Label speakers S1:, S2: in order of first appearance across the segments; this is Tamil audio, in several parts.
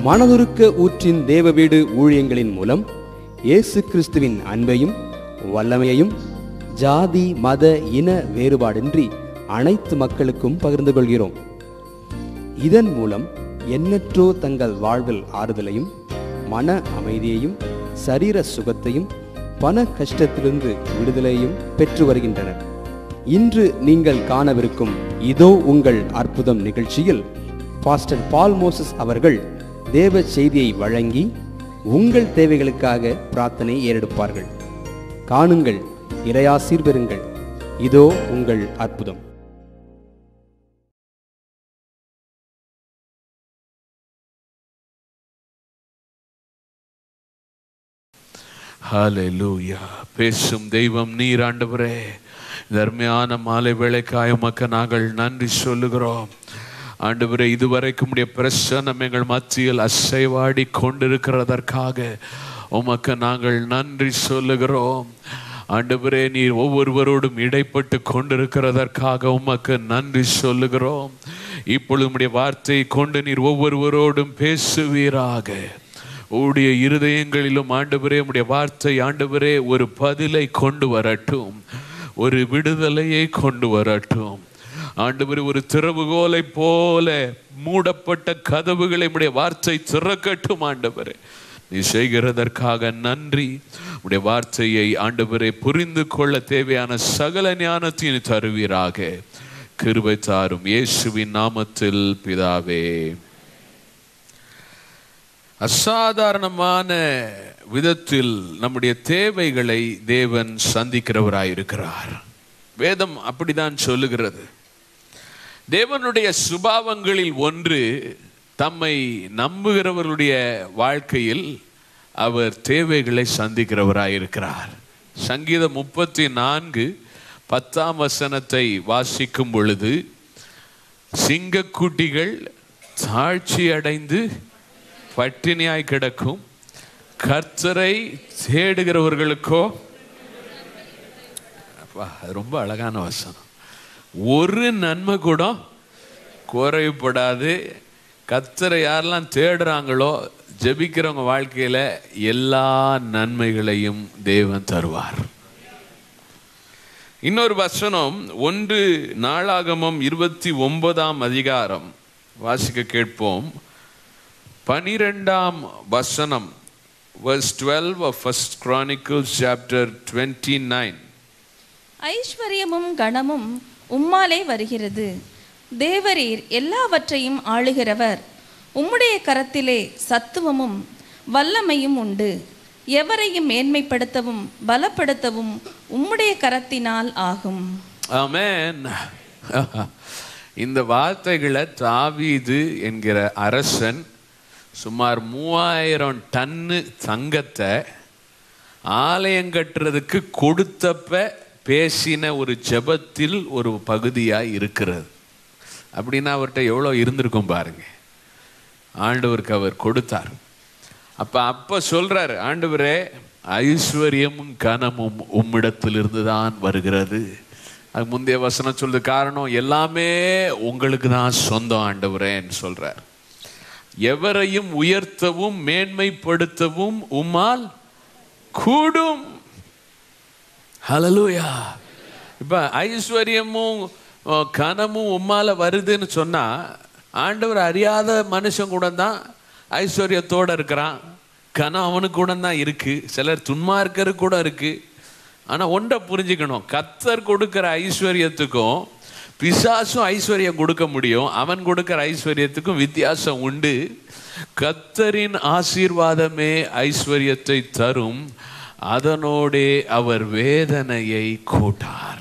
S1: மனதுருக்க ஊற்றின் தேவ வீடு ஊழியங்களின் மூலம் இயேசு கிறிஸ்துவின் அன்பையும் வல்லமையையும் ஜாதி மத இன வேறுபாடின்றி அனைத்து மக்களுக்கும் பகிர்ந்து கொள்கிறோம் இதன் மூலம் எண்ணற்றோ தங்கள் வாழ்வில் ஆறுதலையும் மன அமைதியையும் சரீர சுகத்தையும் பண கஷ்டத்திலிருந்து விடுதலையும் பெற்று வருகின்றனர் இன்று நீங்கள் காணவிருக்கும் இதோ உங்கள் அற்புதம் நிகழ்ச்சியில் பாஸ்டர் பால் மோசஸ் அவர்கள் தேவ செய்தியை வழங்கி உங்கள் தேவைகளுக்காக பிரார்த்தனை ஏறெடுப்பார்கள் காணுங்கள் இறையாசீர் பெறுங்கள் இதோ உங்கள் அற்புதம்
S2: ஹalleluya பேசும் தெய்வம் நீர் ஆண்டவரே தர்மையான மாலை வேளைக்காய் உமக்கு நாங்கள் நன்றி சொல்லுகிறோம் ஆண்டவரே இதுவரைக்கும் உடைய பிரசன்னம் எங்கள் மத்தியில் அசைவாடி கொண்டிருக்கிறதற்காக உமக்கு நாங்கள் நன்றி சொல்லுகிறோம் ஆண்டவரே நீர் ஒவ்வொருவரோடும் இடைப்பட்டு கொண்டிருக்கிறதற்காக உமக்கு நன்றி சொல்லுகிறோம் இப்பொழுது உம்முடைய வார்த்தையை கொண்டு நீர் ஒவ்வொருவரோடும் பேசுவீராக உடைய இருதயங்களிலும் ஆண்டவரே உம்முடைய வார்த்தை ஆண்டவரே ஒரு பதிலை கொண்டு வரட்டும் ஒரு விடுதலையை கொண்டு வரட்டும் ஆண்டவரே ஒரு திறவுகோலை போல மூடப்பட்ட கதவுகளை உடைய வார்த்தை திறக்கட்டும் ஆண்டவரே நீ செய்கிறதற்காக நன்றி உடைய வார்த்தையை ஆண்டவரை புரிந்து கொள்ள தேவையான சகல ஞானத்தையும் தருவீராக கிருபை தாரும் இயேசுவின் நாமத்தில் பிதாவே அசாதாரணமான விதத்தில் நம்முடைய தேவைகளை தேவன் சந்திக்கிறவராயிருக்கிறார் வேதம் அப்படிதான் சொல்லுகிறது தேவனுடைய சுபாவங்களில் ஒன்று தம்மை நம்புகிறவர்களுடைய வாழ்க்கையில் அவர் தேவைகளை சந்திக்கிறவராயிருக்கிறார் சங்கீதம் முப்பத்தி நான்கு பத்தாம் வசனத்தை வாசிக்கும் பொழுது சிங்கக்குட்டிகள் தாழ்ச்சி அடைந்து பட்டினியாய் கிடக்கும் கர்த்தரை தேடுகிறவர்களுக்கோ அப்பா அது ரொம்ப அழகான வசனம் ஒரு நன்மை கூட குறைவுபடாது கர்த்தரை யாரெல்லாம் தேடுறாங்களோ ஜெபிக்கிறவங்க வாழ்க்கையில எல்லா நன்மைகளையும் தேவன் தருவார் இன்னொரு வசனம் ஒன்று நாளாகமம் இருபத்தி ஒன்பதாம் அதிகாரம் வாசிக்க கேட்போம் பனிரெண்டாம் வசனம் verse 12 of first chronicles chapter 29
S3: ஐஸ்வர்யமும் கனமும் உம்மாலே வருகிறது தேவரீர் எல்லாவற்றையும் ஆளுகிறவர் உம்முடைய கரத்திலே சத்துவமும் வல்லமையும் உண்டு எவரையும் மேன்மைப்படுத்தவும் பலப்படுத்தவும் உம்முடைய கரத்தினால் ஆகும்
S2: ஆமென் இந்த வார்த்தைகளை தாவீது என்கிற அரசன் சுமார் மூவாயிரம் டன்னு தங்கத்தை ஆலயம் கட்டுறதுக்கு கொடுத்தப்ப பேசின ஒரு ஜெபத்தில் ஒரு பகுதியாக இருக்கிறது அப்படின்னா அவர்கிட்ட எவ்வளோ இருந்திருக்கும் பாருங்க ஆண்டவருக்கு அவர் கொடுத்தார் அப்ப அப்ப சொல்றாரு ஆண்டவரே ஐஸ்வர்யமும் கனமும் உம்மிடத்திலிருந்து தான் வருகிறது அது முந்தைய வசனம் சொல்றது காரணம் எல்லாமே உங்களுக்கு தான் சொந்தம் ஆண்டவரேன்னு சொல்றார் எவரையும் உயர்த்தவும் மேன்மைப்படுத்தவும் உம்மால் கூடும் ஹalleluya இப்ப ஐஸ்வர்யமும் அஹ், கனமும் உம்மால வருதுன்னு சொன்னா ஆண்டவர் அறியாத மனுஷன் கூட தான் ஐஸ்வர்யத்தோட இருக்கிறான் கனம் அவனுக்கு கூட தான் இருக்கு சிலர் துன்மார்க்கரு கூட இருக்கு ஆனா ஒன்றை புரிஞ்சுக்கணும் கத்தர் கொடுக்கிற ஐஸ்வர்யத்துக்கும் பிசாசும் ஐஸ்வர்யம் கொடுக்க முடியும் அவன் கொடுக்கிற ஐஸ்வர்யத்துக்கும் வித்தியாசம் உண்டு கத்தரின் ஆசீர்வாதமே ஐஸ்வர்யத்தை தரும் அதனோடே அவர் வேதனையை கூட்டார்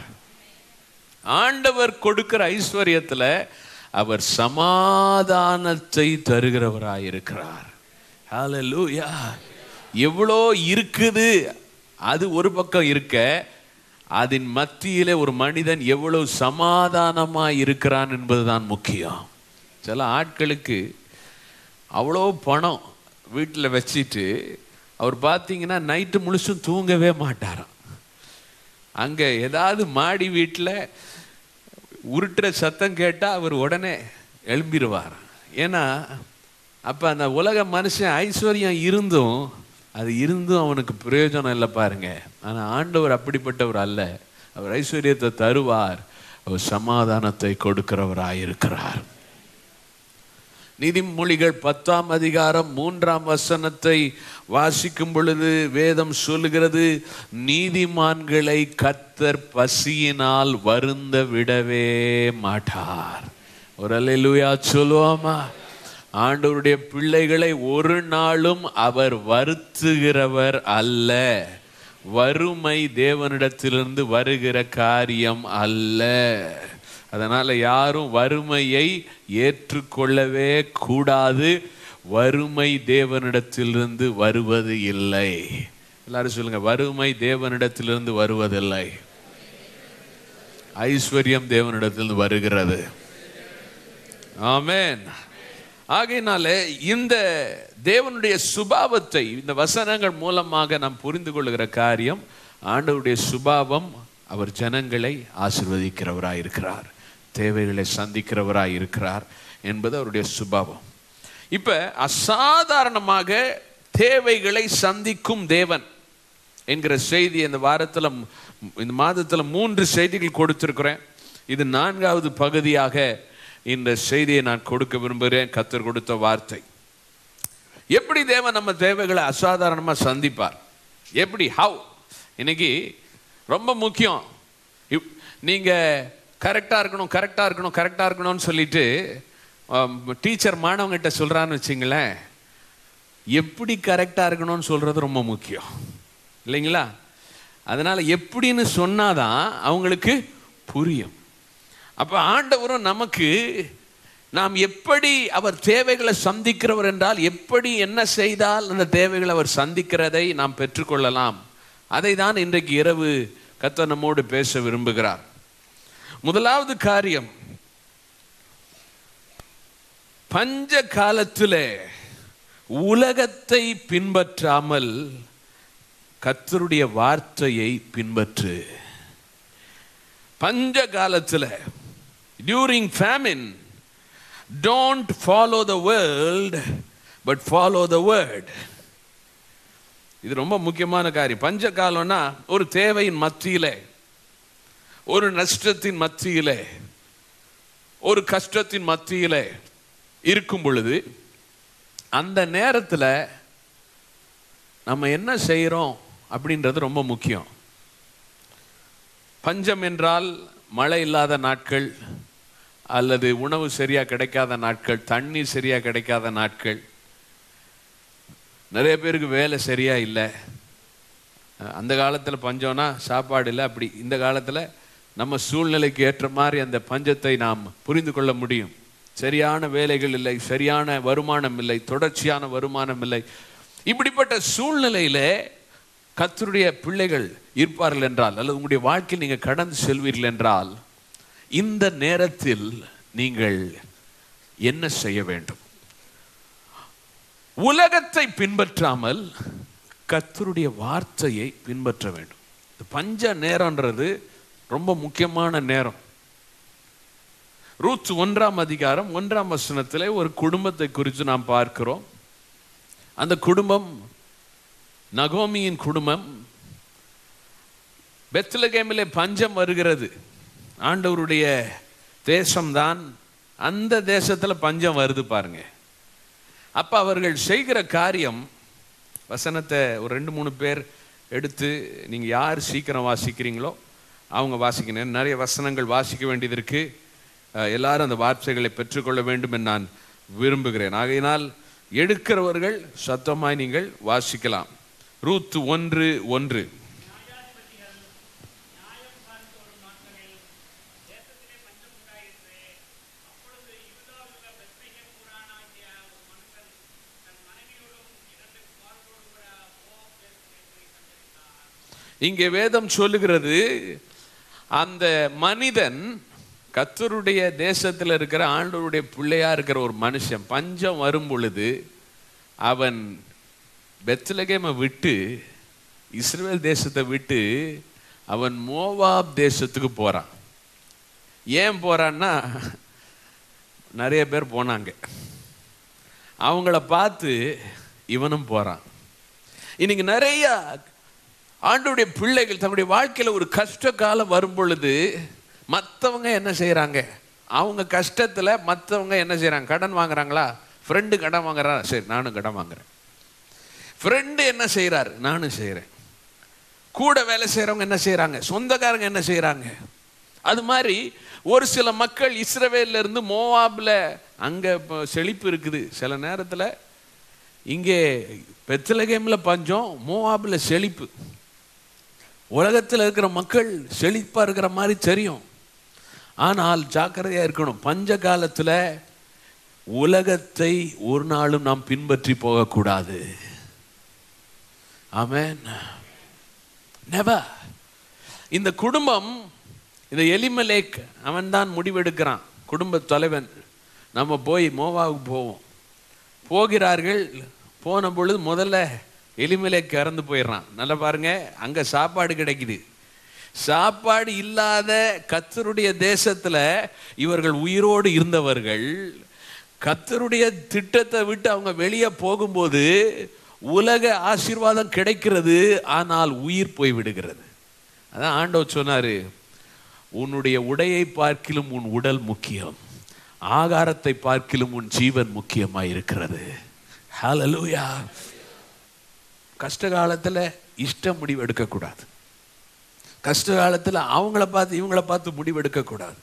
S2: ஆண்டவர் கொடுக்கிற ஐஸ்வர்யத்துல அவர் சமாதானத்தை தருகிறவராயிருக்கிறார் ஹalleluya எவ்வளோ இருக்குது அது ஒரு பக்கம் இருக்க அதன் மத்தியிலே ஒரு மனிதன் எவ்வளவு சமாதானமா இருக்கிறான் என்பதுதான் முக்கியம் சில ஆட்களுக்கு அவ்வளோ பணம் வீட்டில் வச்சிட்டு அவர் பார்த்தீங்கன்னா நைட்டு முழுசும் தூங்கவே மாட்டாராம் அங்கே ஏதாவது மாடி வீட்டில் உருட்டுற சத்தம் கேட்டால் அவர் உடனே எழும்பிடுவார் ஏன்னா அப்ப அந்த உலக மனுஷன் ஐஸ்வர்யம் இருந்தும் அது இருந்தும் அவனுக்கு பிரயோஜனம் இல்லை பாருங்க ஆனா ஆண்டவர் அப்படிப்பட்டவர் அல்ல அவர் ஐஸ்வர்யத்தை தருவார் அவர் சமாதானத்தை கொடுக்கிறவராயிருக்கிறார் நீதிமொழிகள் பத்தாம் அதிகாரம் மூன்றாம் வசனத்தை வாசிக்கும் பொழுது வேதம் சொல்லுகிறது நீதிமான்களை கத்தர் பசியினால் வருந்த விடவே மாட்டார் ஒரு அல்லேலூயா சொல்லுவோமா ஆண்டவருடைய பிள்ளைகளை ஒரு நாளும் அவர் வருத்துகிறவர் அல்ல வறுமை தேவனிடத்திலிருந்து வருகிற காரியம் அல்ல அதனால யாரும் வறுமையை ஏற்றுக்கொள்ளவே கூடாது வறுமை தேவனிடத்திலிருந்து வருவது இல்லை எல்லாரும் சொல்லுங்க வறுமை தேவனிடத்திலிருந்து வருவதில்லை ஐஸ்வர்யம் தேவனிடத்திலிருந்து வருகிறது ஆமென் ஆகையினாலே இந்த தேவனுடைய சுபாவத்தை இந்த வசனங்கள் மூலமாக நாம் புரிந்து கொள்கிற காரியம் ஆண்டவருடைய சுபாவம் அவர் ஜனங்களை ஆசிர்வதிக்கிறவராய் இருக்கிறார் தேவைகளை சந்திக்கிறவராய் இருக்கிறார் என்பது அவருடைய சுபாவம் இப்ப அசாதாரணமாக தேவைகளை சந்திக்கும் தேவன் என்கிற செய்தி இந்த வாரத்தில் இந்த மாதத்தில் மூன்று செய்திகள் கொடுத்திருக்கிறேன் இது நான்காவது பகுதியாக இந்த செய்தியை நான் கொடுக்க விரும்புகிறேன் கத்தர் கொடுத்த வார்த்தை எப்படி தேவன் நம்ம தேவைகளை அசாதாரணமாக சந்திப்பார் எப்படி ஹவ் இன்னைக்கு ரொம்ப முக்கியம் இப்- நீங்க கரெக்டாக இருக்கணும் கரெக்டாக இருக்கணும் கரெக்டாக இருக்கணும்னு சொல்லிட்டு டீச்சர் மாணவங்கிட்ட சொல்றான்னு வச்சுங்களேன் எப்படி கரெக்டாக இருக்கணும்னு சொல்றது ரொம்ப முக்கியம் இல்லைங்களா அதனால எப்படின்னு சொன்னாதான் அவங்களுக்கு புரியும் அப்ப ஆண்டவரும் நமக்கு நாம் எப்படி அவர் தேவைகளை சந்திக்கிறவர் என்றால் எப்படி என்ன செய்தால் அந்த தேவைகளை அவர் சந்திக்கிறதை நாம் பெற்றுக்கொள்ளலாம் அதை தான் இன்றைக்கு இரவு கர்த்தர் நம்மோடு பேச விரும்புகிறார் முதலாவது காரியம் பஞ்ச காலத்திலே உலகத்தை பின்பற்றாமல் கர்த்தருடைய வார்த்தையை பின்பற்று பஞ்ச காலத்தில் during famine don't follow the world but follow the word இது ரொம்ப முக்கியமான காரியம் பஞ்ச காலம்னா ஒரு தேவையின் மத்தியிலே ஒரு நஷ்டத்தின் மத்தியிலே ஒரு கஷ்டத்தின் மத்தியிலே இருக்கும் பொழுது அந்த நேரத்தில் நம்ம என்ன செய்கிறோம் அப்படின்றது ரொம்ப முக்கியம் பஞ்சம் என்றால் மழை இல்லாத நாட்கள் அல்லது உணவு சரியா கிடைக்காத நாட்கள் தண்ணி சரியா கிடைக்காத நாட்கள் நிறைய பேருக்கு வேலை சரியா இல்லை அஹ் அந்த காலத்தில் பஞ்சம்னா சாப்பாடு இல்லை அப்படி இந்த காலத்தில் நம்ம சூழ்நிலைக்கு ஏற்ற மாதிரி அந்த பஞ்சத்தை நாம் புரிந்து கொள்ள முடியும் சரியான வேலைகள் இல்லை சரியான வருமானம் இல்லை தொடர்ச்சியான வருமானம் இல்லை இப்படிப்பட்ட சூழ்நிலையிலே கர்த்தருடைய பிள்ளைகள் இருப்பார்கள் என்றால் அல்லது உங்களுடைய வாழ்க்கையில் நீங்கள் கடந்து செல்வீர்கள் என்றால் இந்த நேரத்தில் நீங்கள் என்ன செய்ய வேண்டும் உலகத்தை பின்பற்றாமல் கர்த்தருடைய வார்த்தையை பின்பற்ற வேண்டும் இந்த பஞ்ச நேரம்ன்றது ரொம்ப முக்கியமான நேரம் ரூத் ஒன்றாம் அதிகாரம் ஒன்றாம் வசனத்திலே ஒரு குடும்பத்தை குறித்து நாம் பார்க்கிறோம் அந்த குடும்பம் நகோமியின் குடும்பம் பெத்லகேமிலே பஞ்சம் வருகிறது ஆண்டவருடைய தேசம்தான் அந்த தேசத்துல பஞ்சம் வருது பாருங்க அப்ப அவர்கள் செய்கிற காரியம் வசனத்தை ஒரு ரெண்டு மூணு பேர் எடுத்து நீங்க யார் சீக்கிரம் வாசிக்கிறீங்களோ அவங்க வாசிக்கணும் நிறைய வசனங்கள் வாசிக்க வேண்டியது இருக்கு அஹ், எல்லாரும் அந்த வார்த்தைகளை பெற்றுக்கொள்ள வேண்டும் என்று நான் விரும்புகிறேன் ஆகையினால் எடுக்கிறவர்கள் சத்தமாய் நீங்கள் வாசிக்கலாம் ரூத் ஒன்று ஒன்று இங்கே வேதம் சொல்லுகிறது அந்த மனிதன் கத்தருடைய தேசத்தில் இருக்கிற ஆண்டவருடைய பிள்ளையா இருக்கிற ஒரு மனுஷன் பஞ்சம் வரும் பொழுது அவன் பெத்லகேமை விட்டு இஸ்ரேல் தேசத்தை விட்டு அவன் மோவாப் தேசத்துக்கு போறான் ஏன் போறான்னா நிறைய பேர் போனாங்க அவங்கள பார்த்து இவனும் போறான் இன்னைக்கு நிறைய ஆண்டுடைய பிள்ளைகள் தன்னுடைய வாழ்க்கையில ஒரு கஷ்ட காலம் வரும் பொழுது மற்றவங்க என்ன செய்றாங்க அவங்க கஷ்டத்துல மற்றவங்க என்ன செய்றாங்க கடன் வாங்குறாங்களா ஃப்ரெண்டு கடன் வாங்குறா சரி நானும் கடன் வாங்குறேன் ஃப்ரெண்டு என்ன செய்றாரு நானும் செய்கிறேன் கூட வேலை செய்கிறவங்க என்ன செய்கிறாங்க சொந்தக்காரங்க என்ன செய்கிறாங்க அது மாதிரி ஒரு சில மக்கள் இஸ்ரவேல்ல இருந்து மோவாபில் அங்கே இப்போ செழிப்பு இருக்குது சில நேரத்தில் இங்கே பெத்தலகேமில் பஞ்சம் மோவாபில் செழிப்பு உலகத்தில் இருக்கிற மக்கள் செழிப்பாக இருக்கிற மாதிரி தெரியும் ஆனால் ஜாக்கிரதையாக இருக்கணும் பஞ்ச காலத்தில் உலகத்தை ஒரு நாளும் நாம் பின்பற்றி போகக்கூடாது ஆமென் நெவர் இந்த குடும்பம் இந்த எலிமலேக் அவன்தான் முடிவெடுக்கிறான் குடும்ப தலைவன் நம்ம போய் மோவாவுக்கு போவோம் போகிறார்கள் போன பொழுது முதல்ல எலிமலேக் இறந்து போயிடுறான் நல்லா பாருங்க அங்க சாப்பாடு கிடைக்குது சாப்பாடு இல்லாத கத்தருடைய தேசத்துல இவர்கள் உயிரோடு இருந்தவர்கள் கத்தருடைய திட்டத்தை விட்டு அவங்க வெளியே போகும்போது உலக ஆசீர்வாதம் கிடைக்கிறது ஆனால் உயிர் போய் விடுகிறது அதான் ஆண்டவர் சொன்னாரு உன்னுடைய உடையை பார்க்கிலும் உன் உடல் முக்கியம் ஆகாரத்தை பார்க்கிலும் உன் ஜீவன் முக்கியமாய் இருக்கிறது ஹalleluya கஷ்ட காலத்துல இஷ்ட முடிவு எடுக்கக்கூடாது கஷ்ட காலத்துல அவங்கள பார்த்து இவங்கள பார்த்து முடிவு எடுக்கக்கூடாது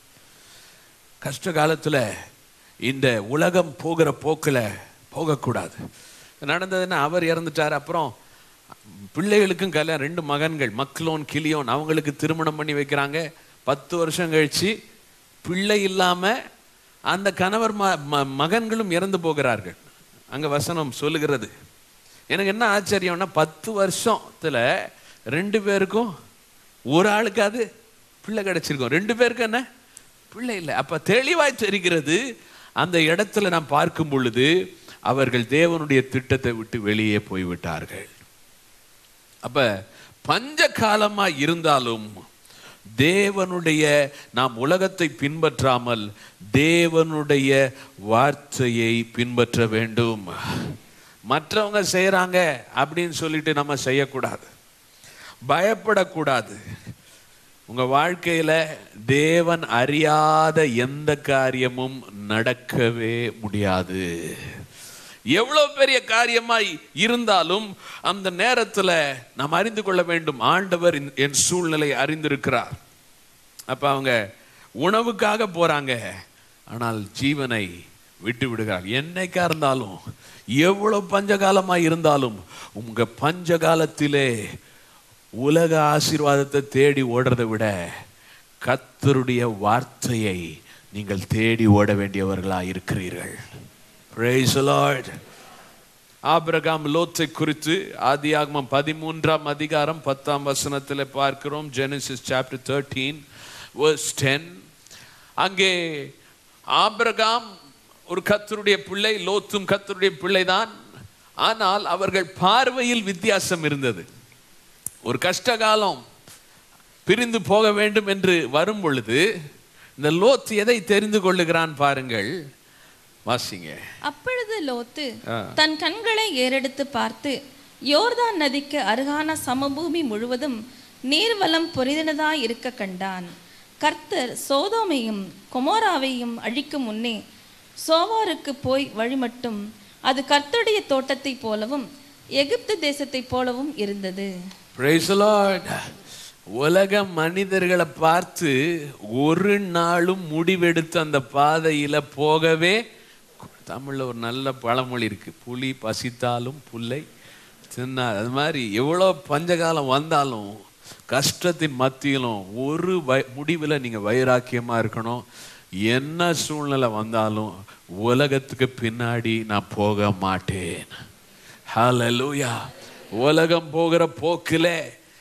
S2: கஷ்ட காலத்துல இந்த உலகம் போகிற போக்கில் போகக்கூடாது நடந்ததுன்னா அவர் இறந்துட்டார் அப்புறம் பிள்ளைகளுக்கும் கல்யாணம் ரெண்டு மகன்கள் மக்லோன் கிளியோன் அவங்களுக்கு திருமணம் பண்ணி வைக்கிறாங்க பத்து வருஷம் கழிச்சு பிள்ளை இல்லாம அந்த கணவர் ம- ம- மகன்களும் இறந்து போகிறார்கள் அங்க வசனம் சொல்லுகிறது எனக்கு என்ன ஆச்சரியம்னா பத்து வருஷத்துல ரெண்டு பேருக்கும் ஒரு ஆளுக்காவது பிள்ளை கிடைச்சிருக்கும் ரெண்டு பேருக்கு என்ன பிள்ளை இல்லை அப்ப தெளிவாய் தெரிகிறது அந்த இடத்துல நாம் பார்க்கும் பொழுது அவர்கள் தேவனுடைய திட்டத்தை விட்டு வெளியே போய்விட்டார்கள் அப்ப பஞ்ச காலமா இருந்தாலும் தேவனுடைய நாம் உலகத்தை பின்பற்றாமல் தேவனுடைய வார்த்தையை பின்பற்ற வேண்டும் மற்றவங்க செய்றாங்க அப்படின்னு சொல்லிட்டு நம்ம செய்யக்கூடாது பயப்படக்கூடாது உங்க வாழ்க்கையில தேவன் அறியாத எந்த காரியமும் நடக்கவே முடியாது எவ்வளவு பெரிய காரியமாய் இருந்தாலும் அந்த நேரத்துல நாம் அறிந்து கொள்ள வேண்டும் ஆண்டவர் என்- என் சூழ்நிலை அறிந்திருக்கிறார் அப்ப அவங்க உணவுக்காக போறாங்க ஆனால் ஜீவனை விட்டு விடுகிறார் என்னைக்கா இருந்தாலும் எவ்வளவு பஞ்சகாலமாய் இருந்தாலும் உங்க பஞ்ச காலத்திலே உலக ஆசீர்வாதத்தை தேடி ஓடுறதை விட கத்தருடைய வார்த்தையை நீங்கள் தேடி ஓட வேண்டியவர்களா இருக்கிறீர்கள் Praise the Lord. ஆபிரகாம் லோத்தை குறித்து ஆதியாகமம் பதிமூன்றாம் அதிகாரம் பத்தாம் வசனத்தில் பார்க்கிறோம் Genesis chapter thirteen verse ten அங்கே ஆபிரகாம் ஒரு கத்தருடைய பிள்ளை லோத்தும் கத்தருடைய பிள்ளைதான் ஆனால் அவர்கள் பார்வையில் வித்தியாசம் இருந்தது ஒரு கஷ்ட காலம் பிரிந்து போக வேண்டும் என்று வரும் பொழுது இந்த லோத் எதை தெரிந்து கொள்ளுகிறான் பாருங்கள் வாசிங்க
S3: அப்பொழுது லோத்து
S2: ஆ.
S3: தன் கண்களை ஏறெடுத்து பார்த்து யோர்தான் நதிக்கு அருகான சமபூமி முழுவதும் நீர்வளம் பொரிதினதாய் இருக்க கண்டான் கர்த்தர் சோதோமையும் கொமோராவையும் அழிக்கும் முன்னே சோவாருக்கு போய் வழிமட்டும் அது கர்த்தருடைய தோட்டத்தைப் போலவும் எகிப்து தேசத்தைப் போலவும் இருந்தது
S2: Praise the Lord. உலக மனிதர்களை பார்த்து ஒரு நாளும் முடிவெடுத்து அந்த பாதையில போகவே தமிழ்ல ஒரு நல்ல பழமொழி இருக்கு புலி பசித்தாலும் புல்லை தின்னா அது மாதிரி எவ்வளோ பஞ்சகாலம் வந்தாலும் கஷ்டத்தின் மத்தியிலும் ஒரு வ முடிவில் நீங்கள் வைராக்கியமா இருக்கணும் என்ன சூழ்நிலை வந்தாலும் உலகத்துக்கு பின்னாடி நான் போக மாட்டேன் ஹalleluya உலகம் போகிற போக்கில்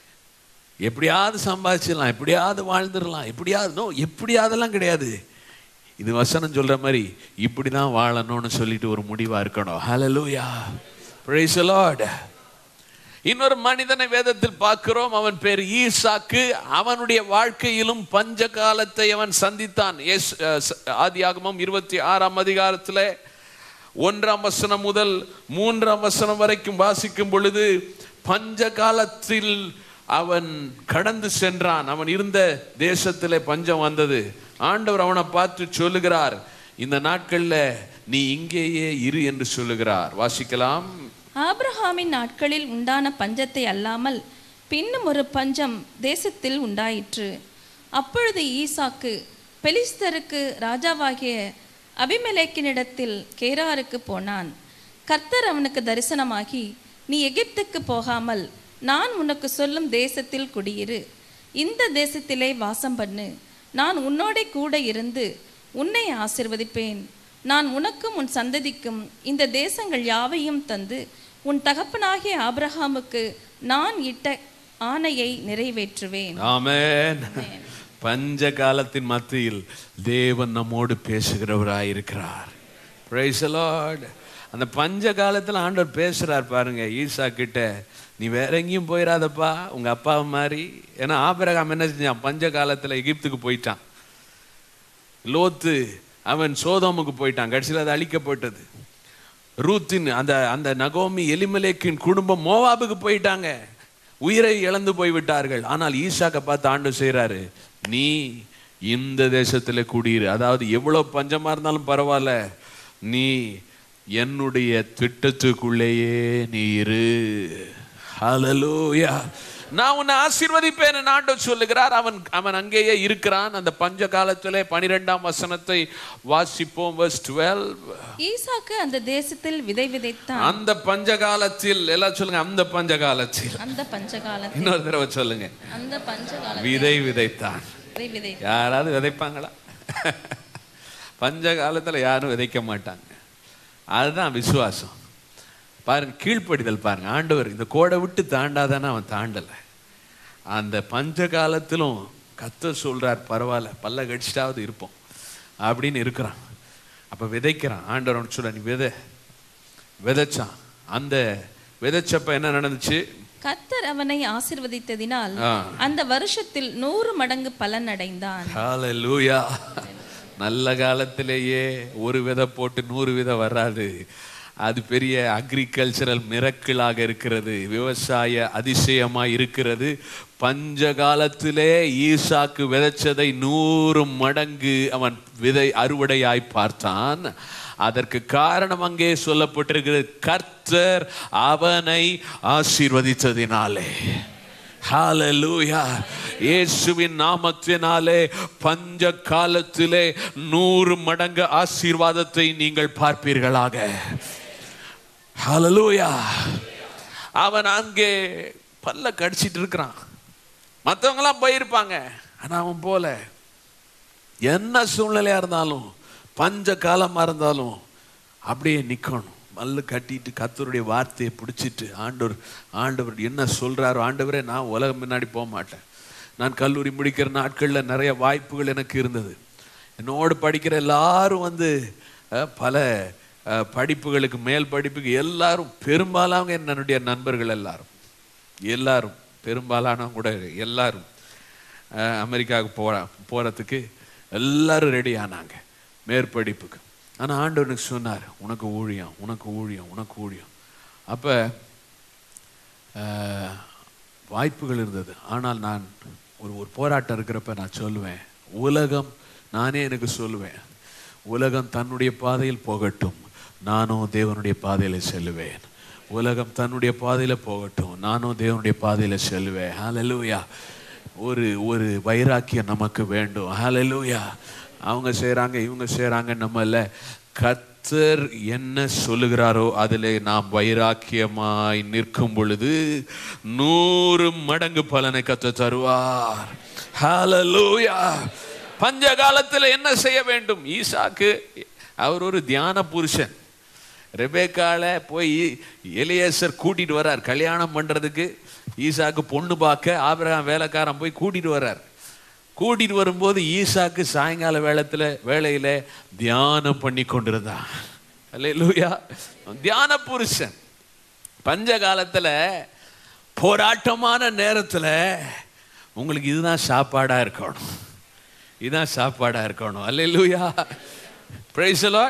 S2: எப்படியாவது சம்பாதிச்சிடலாம் எப்படியாவது வாழ்ந்துடலாம் எப்படியாவது நோ எப்படியாவதெல்லாம் கிடையாது இது வசனம் சொல்ற மாதிரி இப்படி தான் வாழணும்னு சொல்லிட்டு ஒரு முடிவா இருக்கணும் ஹalleluya praise the lord இன்னொரு மனிதனை வேதத்தில் பார்க்கிறோம் அவன் பேர் ஈசாக்கு அவனுடைய வாழ்க்கையிலும் பஞ்ச காலத்தை அவன் சந்தித்தான் எஸ் ஆதியாகமம் இருபத்தி ஆறாம் அதிகாரத்தில் ஒன்றாம் வசனம் முதல் மூன்றாம் வசனம் வரைக்கும் வாசிக்கும் பொழுது பஞ்ச காலத்தில் அவன் கடந்து சென்றான் அவன் இருந்த தேசத்திலே பஞ்சம் வந்தது ஆண்டவர் அவனை பார்த்து சொல்லுகிறார் இந்த நாட்கள்ல நீ இங்கேயே இரு என்று சொல்லுகிறார் வாசிக்கலாம்
S3: ஆபிரகாமின் நாட்களில் உண்டான பஞ்சத்தை அல்லாமல் பின்னும் ஒரு பஞ்சம் தேசத்தில் உண்டாயிற்று அப்பொழுது ஈசாக்கு பெலிஸ்தருக்கு ராஜாவாகிய அபிமெலேக்கினிடத்தில் கேராருக்கு போனான் கர்த்தர் அவனுக்கு தரிசனமாகி நீ எகிப்துக்கு போகாமல் நான் உனக்கு சொல்லும் தேசத்தில் குடியிரு இந்த தேசத்திலே வாசம் பண்ணு நான் உன்னோடே கூட இருந்து உன்னை ஆசிர்வதிப்பேன் நான் உனக்கும் உன் சந்ததிக்கும் இந்த தேசங்கள் யாவையும் தந்து உன் தகப்பனாகிய ஆபிரகாமுக்கு நான் இட்ட ஆணையை நிறைவேற்றுவேன்
S2: ஆமென் பஞ்ச காலத்தின் மத்தியில் தேவன் நம்மோடு பேசுகிறவராயிருக்கிறார் பிரைஸ் லார்ட் அந்த பஞ்ச காலத்தில் ஆண்டவர் பேசுறார் பாருங்க ஈசா கிட்ட நீ வேற எங்கேயும் போயிடாதப்பா உங்க அப்பா மாதிரி ஏன்னா ஆபிரகாம் என்ன செஞ்சான் பஞ்ச காலத்துல எகிப்துக்கு போயிட்டான் லோத்து அவன் சோதோமுக்கு போயிட்டான் கடைசியில் அது அழிக்கப்பட்டது ரூத்தின் அந்த அந்த நகோமி எலிமலேக்கின் குடும்பம் மோவாபுக்கு போயிட்டாங்க உயிரை இழந்து போய் விட்டார்கள் ஆனால் ஈசாக்க பார்த்து ஆண்டு செய்றாரு நீ இந்த தேசத்துல குடியிரு அதாவது எவ்வளவு பஞ்சமா இருந்தாலும் பரவாயில்ல நீ என்னுடைய திட்டத்துக்குள்ளேயே நீ இரு ஹalleluya நான் உன்னை ஆசீர்வதிப்பேன் என்று ஆண்டவர் சொல்லுகிறார் அவன் அவன் அங்கேயே இருக்கிறான் அந்த பஞ்ச காலத்திலே பனிரெண்டாம் வசனத்தை வாசிப்போம் verse 12
S3: ஈசாக்கு அந்த தேசத்தில் விதை விதைத்தான்
S2: அந்த பஞ்ச காலத்தில் எல்லாம் சொல்லுங்க அந்த பஞ்ச காலத்தில்
S3: அந்த பஞ்சகாலத்தில்
S2: இன்னொரு தடவை சொல்லுங்க
S3: அந்த பஞ்சகாலத்தில்
S2: விதை விதைத்தான்
S3: விதை விதை
S2: யாராவது விதைப்பாங்களா பஞ்ச காலத்துல யாரும் விதைக்க மாட்டாங்க அதுதான் விசுவாசம் பாருங்க கீழ்ப்படிதல் பாருங்க ஆண்டவர் இந்த கோடை விட்டு தாண்டாதானே அவன் தாண்டல அந்த பஞ்ச காலத்திலும் கத்த சொல்றார் பரவாயில்ல பல்ல கடிச்சிட்டாவது இருப்போம் அப்படின்னு இருக்கிறான் அப்ப விதைக்கிறான் ஆண்டவர் அவனுக்கு சொல்ல நீ விதை விதைச்சான் அந்த விதைச்சப்ப என்ன நடந்துச்சு
S3: கர்த்தர் அவனை ஆசிர்வதித்ததினால்
S2: ஆ.
S3: அந்த வருஷத்தில் நூறு மடங்கு பலன் அடைந்தான்
S2: ஹalleluya நல்ல காலத்திலேயே ஒரு விதை போட்டு நூறு விதை வராது அது பெரிய அக்ரிகல்ச்சரல் மிரக்கிளாக இருக்கிறது விவசாய அதிசயமா இருக்கிறது பஞ்ச காலத்திலே ஈசாக்கு விதைச்சதை நூறு மடங்கு அவன் விதை அறுவடையாய் பார்த்தான் அதற்கு காரணம் அங்கே சொல்லப்பட்டிருக்கிறது கர்த்தர் அவனை ஆசீர்வதித்ததினாலே ஹalleluya இயேசுவின் நாமத்தினாலே பஞ்ச காலத்திலே நூறு மடங்கு ஆசீர்வாதத்தை நீங்கள் பார்ப்பீர்களாக ஹalleluya அவன் அங்கே பல்ல கடிச்சிட்டு இருக்கிறான் மற்றவங்களாம் போயிருப்பாங்க ஆனா அவன் போல என்ன சூழ்நிலையா இருந்தாலும் பஞ்ச காலமா இருந்தாலும் அப்படியே நிக்கணும் மல்லு கட்டிட்டு கத்தருடைய வார்த்தையை பிடிச்சிட்டு ஆண்டவர் ஆண்டவர் என்ன சொல்றாரோ ஆண்டவரே நான் உலகம் முன்னாடி போக மாட்டேன் நான் கல்லூரி முடிக்கிற நாட்கள்ல நிறைய வாய்ப்புகள் எனக்கு இருந்தது என்னோடு படிக்கிற எல்லாரும் வந்து அஹ், பல அஹ், படிப்புகளுக்கு மேல் படிப்புக்கு எல்லாரும் பெரும்பாலானவங்க என்னுடைய நண்பர்கள் எல்லாரும் எல்லாரும் பெரும்பாலானவங்க கூட எல்லாரும் அஹ், அமெரிக்காவுக்கு போற போகிறதுக்கு எல்லாரும் ரெடி ஆனாங்க மேற்படிப்புக்கு ஆனால் ஆண்டவனுக்கு சொன்னார் உனக்கு ஊழியம் உனக்கு ஊழியம் உனக்கு ஊழியம் அப்போ வாய்ப்புகள் இருந்தது ஆனால் நான் ஒரு ஒரு போராட்டம் இருக்கிறப்ப நான் சொல்லுவேன் உலகம் நானே எனக்கு சொல்லுவேன் உலகம் தன்னுடைய பாதையில் போகட்டும் நானும் தேவனுடைய பாதையில செல்லுவேன் உலகம் தன்னுடைய பாதையில போகட்டும் நானும் தேவனுடைய பாதையில செல்லுவேன் ஹalleluya ஒரு ஒரு வைராக்கியம் நமக்கு வேண்டும் ஹalleluya அவங்க செய்றாங்க இவங்க செய்றாங்க நம்ம இல்ல கர்த்தர் என்ன சொல்லுகிறாரோ அதிலே நாம் வைராக்கியமாய் நிற்கும் பொழுது நூறு மடங்கு பலனை கத்த தருவார் ஹalleluya பஞ்ச காலத்தில் என்ன செய்ய வேண்டும் ஈசாக்கு அவர் ஒரு தியான புருஷன் ரெபேக்கால போய் எலியேசர் கூட்டிட்டு வர்றார் கல்யாணம் பண்றதுக்கு ஈசாக்கு பொண்ணு பார்க்க ஆபிரகாம் வேலைக்காரன் போய் கூட்டிட்டு வர்றார் கூட்டிட்டு வரும்போது ஈசாக்கு சாயங்கால வேளத்துல வேளையில தியானம் பண்ணி கொண்டிருந்தான் அல்லேலூயா தியான புருஷன் பஞ்ச காலத்துல போராட்டமான நேரத்துல உங்களுக்கு இதுதான் சாப்பாடா இருக்கணும் இதுதான் சாப்பாடா இருக்கணும் அல்லேலூயா பிரைஸ் லார்ட்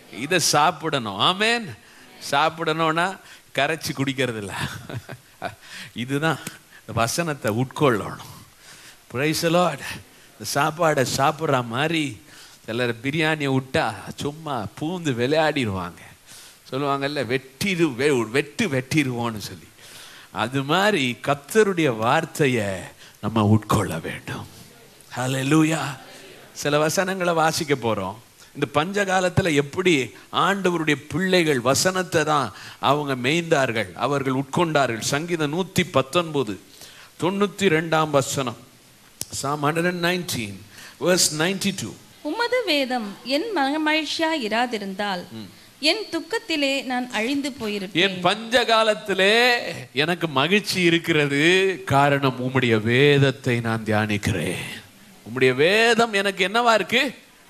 S2: இதை சாப்பிடணும் ஆமேன் சாப்பிடணும்னா கரைச்சி குடிக்கிறது இல்ல இதுதான் இந்த வசனத்தை உட்கொள்ளணும் பிரைசலோட் இந்த சாப்பாடை சாப்பிட்ற மாதிரி சிலர் பிரியாணியை விட்டா சும்மா பூந்து விளையாடிடுவாங்க சொல்லுவாங்கல்ல வெட்டிடு வெ- வெட்டு வெட்டிடுவோன்னு சொல்லி அது மாதிரி கத்தருடைய வார்த்தையை நம்ம உட்கொள்ள வேண்டும் ஹalleluya சில வசனங்களை வாசிக்க போறோம் இந்த பஞ்ச காலத்துல எப்படி ஆண்டவருடைய பிள்ளைகள் வசனத்தை தான் அவங்க மேய்ந்தார்கள் அவர்கள் உட்கொண்டார்கள் சங்கீதம் நூத்தி பத்தொன்பது தொண்ணூத்தி ரெண்டாம் வசனம் சாம் ஹண்ட்ரட் நைன்டீன் verse 92
S3: உமது வேதம் என் மகிழ்ச்சியா இராதிருந்தால் என் துக்கத்திலே நான் அழிந்து போயிருப்பேன்
S2: என் பஞ்ச காலத்திலே எனக்கு மகிழ்ச்சி இருக்கிறது காரணம் உம்முடைய வேதத்தை நான் தியானிக்கிறேன் உம்முடைய வேதம் எனக்கு என்னவா இருக்கு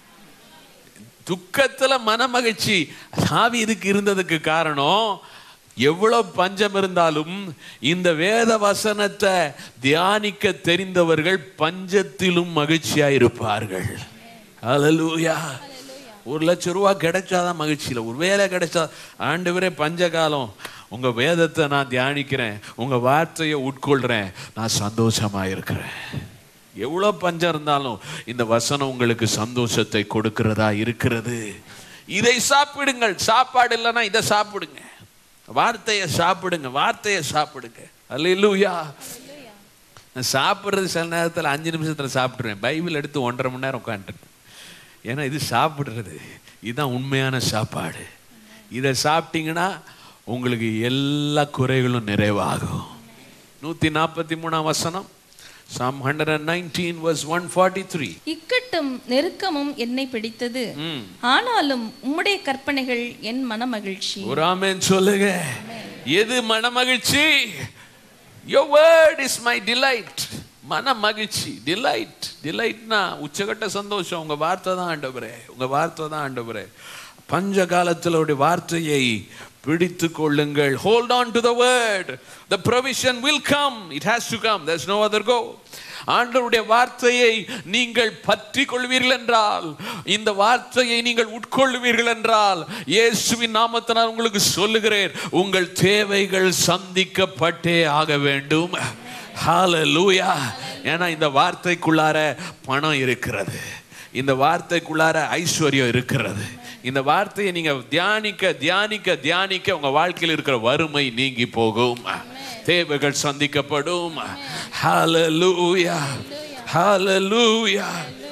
S2: துக்கத்துல மன மகிழ்ச்சி சாவி இதுக்கு இருந்ததுக்கு காரணம் எவ்வளவு பஞ்சம் இருந்தாலும் இந்த வேத வசனத்தை தியானிக்க தெரிந்தவர்கள் பஞ்சத்திலும் மகிழ்ச்சியா இருப்பார்கள் ஹalleluya ஒரு லட்சம் ரூபா கிடைச்சாதான் மகிழ்ச்சி இல்லை ஒரு வேலை கிடைச்சா ஆண்டவரே பஞ்சகாலம் உங்க வேதத்தை நான் தியானிக்கிறேன் உங்க வார்த்தையை உட்கொள்றேன் நான் சந்தோஷமா இருக்கிறேன் எவ்வளவு பஞ்சம் இருந்தாலும் இந்த வசனம் உங்களுக்கு சந்தோஷத்தை கொடுக்கிறதா இருக்கிறது இதை சாப்பிடுங்கள் சாப்பாடு இல்லைன்னா இதை சாப்பிடுங்க வார்த்தையை சாப்பிடுங்க வார்த்தையை சாப்பிடுங்க அல்லேலூயா நான் சாப்பிட்றது சில நேரத்தில் அஞ்சு நிமிஷத்தில் சாப்பிட்ருவேன் பைபிள் எடுத்து ஒன்றரை மணி நேரம் உட்காந்துருப்பேன் ஏன்னா இது சாப்பிடுறது இதுதான் உண்மையான சாப்பாடு இதை சாப்பிட்டீங்கன்னா உங்களுக்கு எல்லா குறைகளும் நிறைவாகும் நூற்றி நாற்பத்தி மூணாம் வசனம் Psalm hundred and nineteen verse one forty three
S3: இக்கட்டும் நெருக்கமும் என்னை பிடித்தது ஆனாலும் உம்முடைய கற்பனைகள் என் மனமகிழ்ச்சி
S2: ஒரு ஆமென் சொல்லுங்க எது மனமகிழ்ச்சி your word is my delight மன மகிழ்ச்சி டிலைட் டிலைட்னா உச்சகட்ட சந்தோஷம் உங்க வார்த்தை தான் ஆண்டவரே உங்க வார்த்தை தான் ஆண்டவரே பஞ்ச காலத்தில் உடைய வார்த்தையை பிடித்து கொள்ளுங்கள் hold on to the word the provision will come it has to come there's no other go ஆண்டவருடைய வார்த்தையை நீங்கள் பற்றி கொள்வீர்கள் என்றால் இந்த வார்த்தையை நீங்கள் உட்கொள்வீர்கள் என்றால் இயேசுவின் நாமத்தினால் உங்களுக்கு சொல்லுகிறேன் உங்கள் தேவைகள் சந்திக்கப்பட்டே ஆக வேண்டும் ஹalleluya ஏன்னா இந்த வார்த்தைக்குள்ளார பணம் இருக்கிறது இந்த வார்த்தைக்குள்ளார ஐஸ்வர்யம் இருக்கிறது இந்த வார்த்தையை நீங்க தியானிக்க தியானிக்க தியானிக்க உங்க வாழ்க்கையில் இருக்கிற வறுமை நீங்கி போகும் தேவைகள் சந்திக்கப்படும் ஹalleluya ஹalleluya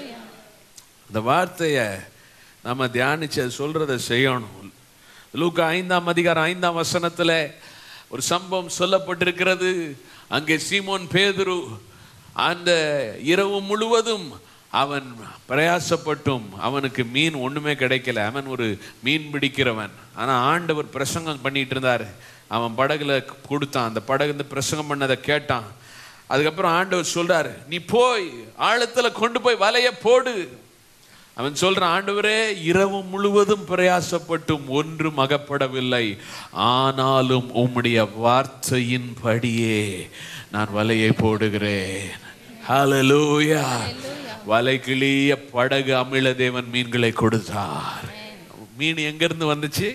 S2: இந்த வார்த்தையை நம்ம தியானிச்சு அது சொல்றதை செய்யணும் லூக்கா ஐந்தாம் அதிகாரம் ஐந்தாம் வசனத்துல ஒரு சம்பவம் சொல்லப்பட்டிருக்கிறது அங்கே சீமோன் பேதுரு அந்த இரவு முழுவதும் அவன் பிரயாசப்பட்டும் அவனுக்கு மீன் ஒண்ணுமே கிடைக்கல அவன் ஒரு மீன் பிடிக்கிறவன் ஆனா ஆண்டவர் பிரசங்கம் பண்ணிட்டு இருந்தார் அவன் படகுல கொடுத்தான் அந்த படகு இந்த பிரசங்கம் பண்ணதை கேட்டான் அதுக்கப்புறம் ஆண்டவர் சொல்றாரு நீ போய் ஆழத்துல கொண்டு போய் வலைய போடு அவன் சொல்றான் ஆண்டவரே இரவு முழுவதும் பிரயாசப்பட்டும் ஒன்றும் அகப்படவில்லை ஆனாலும் உம்முடைய வார்த்தையின் படியே நான் வலையை போடுகிறேன் ஹalleluya வலை கிளிய படகு அமிழ தேவன் மீன்களை கொடுத்தார் மீன் எங்க இருந்து வந்துச்சு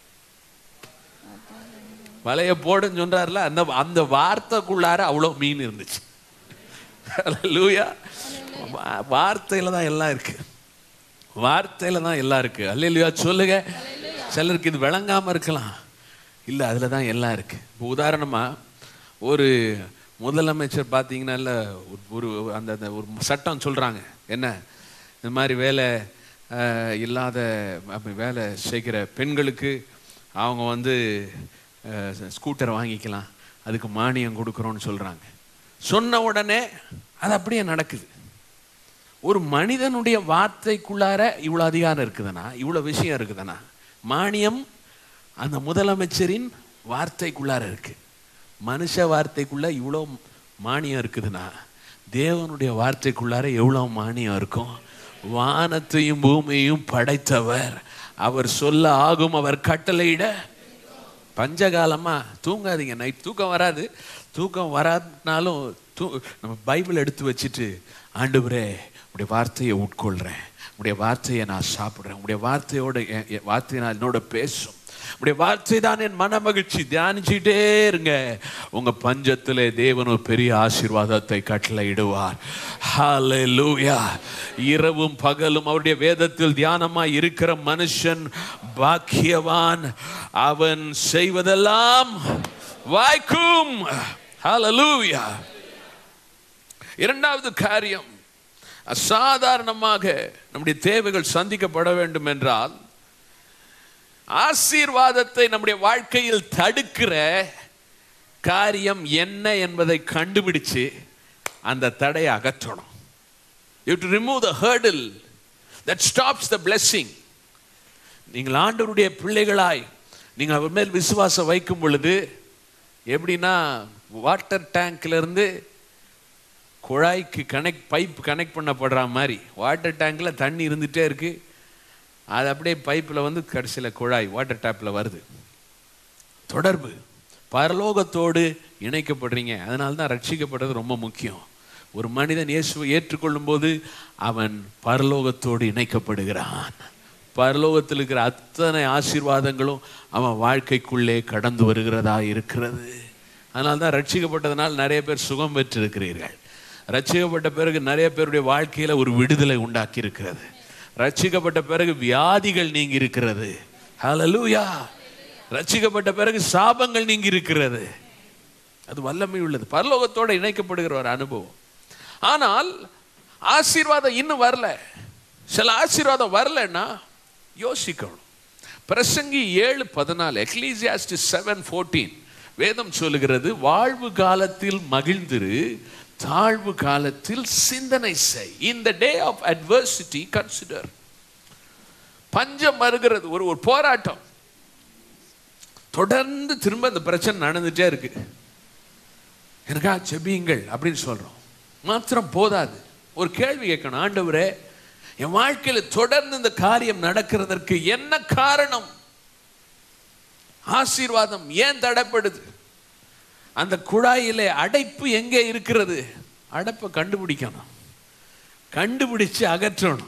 S2: வலைய போடுன்னு சொல்றாருல அந்த அந்த வார்த்தைக்குள்ளார அவ்வளவு மீன் இருந்துச்சு ஹalleluya வா- வார்த்தையில தான் எல்லாம் இருக்கு வார்த்தையில தான் எல்லாம் இருக்கு அல்லையா சொல்லுங்க சிலருக்கு இது விளங்காம இருக்கலாம் இல்ல அதுல தான் எல்லாம் இருக்கு இப்போ உதாரணமா ஒரு முதலமைச்சர் பார்த்தீங்கன்னா இல்ல ஒரு ஒரு அந்த அந்த ஒரு சட்டம் சொல்றாங்க என்ன இந்த மாதிரி வேலை அஹ், இல்லாத அப்படி வேலை செய்கிற பெண்களுக்கு அவங்க வந்து ஸ்கூட்டர் வாங்கிக்கலாம் அதுக்கு மானியம் கொடுக்குறோன்னு சொல்றாங்க சொன்ன உடனே அது அப்படியே நடக்குது ஒரு மனிதனுடைய வார்த்தைக்குள்ளார இவ்வளவு அதிகாரம் இருக்குதுன்னா இவ்வளவு விஷயம் இருக்குதுன்னா மானியம் அந்த முதலமைச்சரின் வார்த்தைக்குள்ளார இருக்கு மனுஷ வார்த்தைக்குள்ள இவ்வளோ மானியம் இருக்குதுன்னா தேவனுடைய வார்த்தைக்குள்ளார எவ்வளோ மானியம் இருக்கும் வானத்தையும் பூமியையும் படைத்தவர் அவர் சொல்ல ஆகும் அவர் கட்டளையிட பஞ்சகாலமா தூங்காதீங்க நைட் தூக்கம் வராது தூக்கம் வராதுனாலும் தூ நம்ம பைபிள் எடுத்து வச்சுட்டு ஆண்டவரே உடைய வார்த்தையை உட்கொள்றேன் உடைய வார்த்தையை நான் சாப்பிடுறேன் உடைய வார்த்தையோட என்- என் வார்த்தை நான் என்னோட பேசும் உடைய வார்த்தை தான் என் மன மகிழ்ச்சி தியானிச்சுட்டே இருங்க உங்க பஞ்சத்திலே தேவன் ஒரு பெரிய ஆசீர்வாதத்தை கட்டளையிடுவார் ஹalleluya இரவும் பகலும் அவருடைய வேதத்தில் தியானமாய் இருக்கிற மனுஷன் பாக்கியவான் அவன் செய்வதெல்லாம் வாய்க்கும் ஹalleluya இரண்டாவது காரியம் அசாதாரணமாக நம்முடைய தேவைகள் சந்திக்கப்பட வேண்டும் என்றால் ஆசீர்வாதத்தை நம்முடைய வாழ்க்கையில் தடுக்கிற காரியம் என்ன என்பதை கண்டுபிடிச்சு அந்த தடையை அகற்றணும் you to remove the hurdle that stops the blessing நீங்கள் ஆண்டவருடைய பிள்ளைகளாய் நீங்கள் அவர் மேல் விசுவாசம் வைக்கும் பொழுது எப்படின்னா வாட்டர் டேங்க்ல இருந்து குழாய்க்கு கனெக்ட் பைப் கனெக்ட் பண்ணப்படுற மாதிரி வாட்டர் டேங்க்ல தண்ணி இருந்துட்டே இருக்கு அது அப்படியே பைப்பில் வந்து கடைசியில் குழாய் வாட்டர் டேப்பில் வருது தொடர்பு பரலோகத்தோடு இணைக்கப்படுறீங்க அதனால தான் ரட்சிக்கப்படுறது ரொம்ப முக்கியம் ஒரு மனிதன் இயேசுவை ஏற்றுக்கொள்ளும் போது அவன் பரலோகத்தோடு இணைக்கப்படுகிறான் பரலோகத்தில் இருக்கிற அத்தனை ஆசீர்வாதங்களும் அவன் வாழ்க்கைக்குள்ளே கடந்து வருகிறதா இருக்கிறது அதனால தான் ரட்சிக்கப்பட்டதனால் நிறைய பேர் சுகம் பெற்றிருக்கிறீர்கள் ரட்சிக்கப்பட்ட பிறகு நிறைய பேருடைய வாழ்க்கையில ஒரு விடுதலை உண்டாக்கி இருக்கிறது ரட்சிக்கப்பட்ட பிறகு வியாதிகள் நீங்கி இருக்கிறது ஹalleluya ரட்சிக்கப்பட்ட பிறகு சாபங்கள் நீங்கி இருக்கிறது அது வல்லமை உள்ளது பரலோகத்தோட இணைக்கப்படுகிற ஒரு அனுபவம் ஆனால் ஆசீர்வாதம் இன்னும் வரல சில ஆசீர்வாதம் வரலன்னா யோசிக்கணும் பிரசங்கி ஏழு பதினாலு எக்லீசியாஸ்டி செவன் ஃபோர்டீன் வேதம் சொல்லுகிறது வாழ்வு காலத்தில் மகிழ்ந்திரு தாழ்வு காலத்தில் சிந்தனை செய் இந்த டே ஆஃப் அட்வர்சிட்டி கன்சிடர் பஞ்சம் வருகிறது ஒரு ஒரு போராட்டம் தொடர்ந்து திரும்ப அந்த பிரச்சனை நடந்துட்டே இருக்கு எனக்கா செபியுங்கள் அப்படின்னு சொல்றோம் மாத்திரம் போதாது ஒரு கேள்வி கேட்கணும் ஆண்டவரே என் வாழ்க்கையில தொடர்ந்து இந்த காரியம் நடக்கிறதற்கு என்ன காரணம் ஆசீர்வாதம் ஏன் தடைப்படுது அந்த குழாயிலே அடைப்பு எங்கே இருக்கிறது அடைப்பை கண்டுபிடிக்கணும் கண்டுபிடிச்சு அகற்றணும்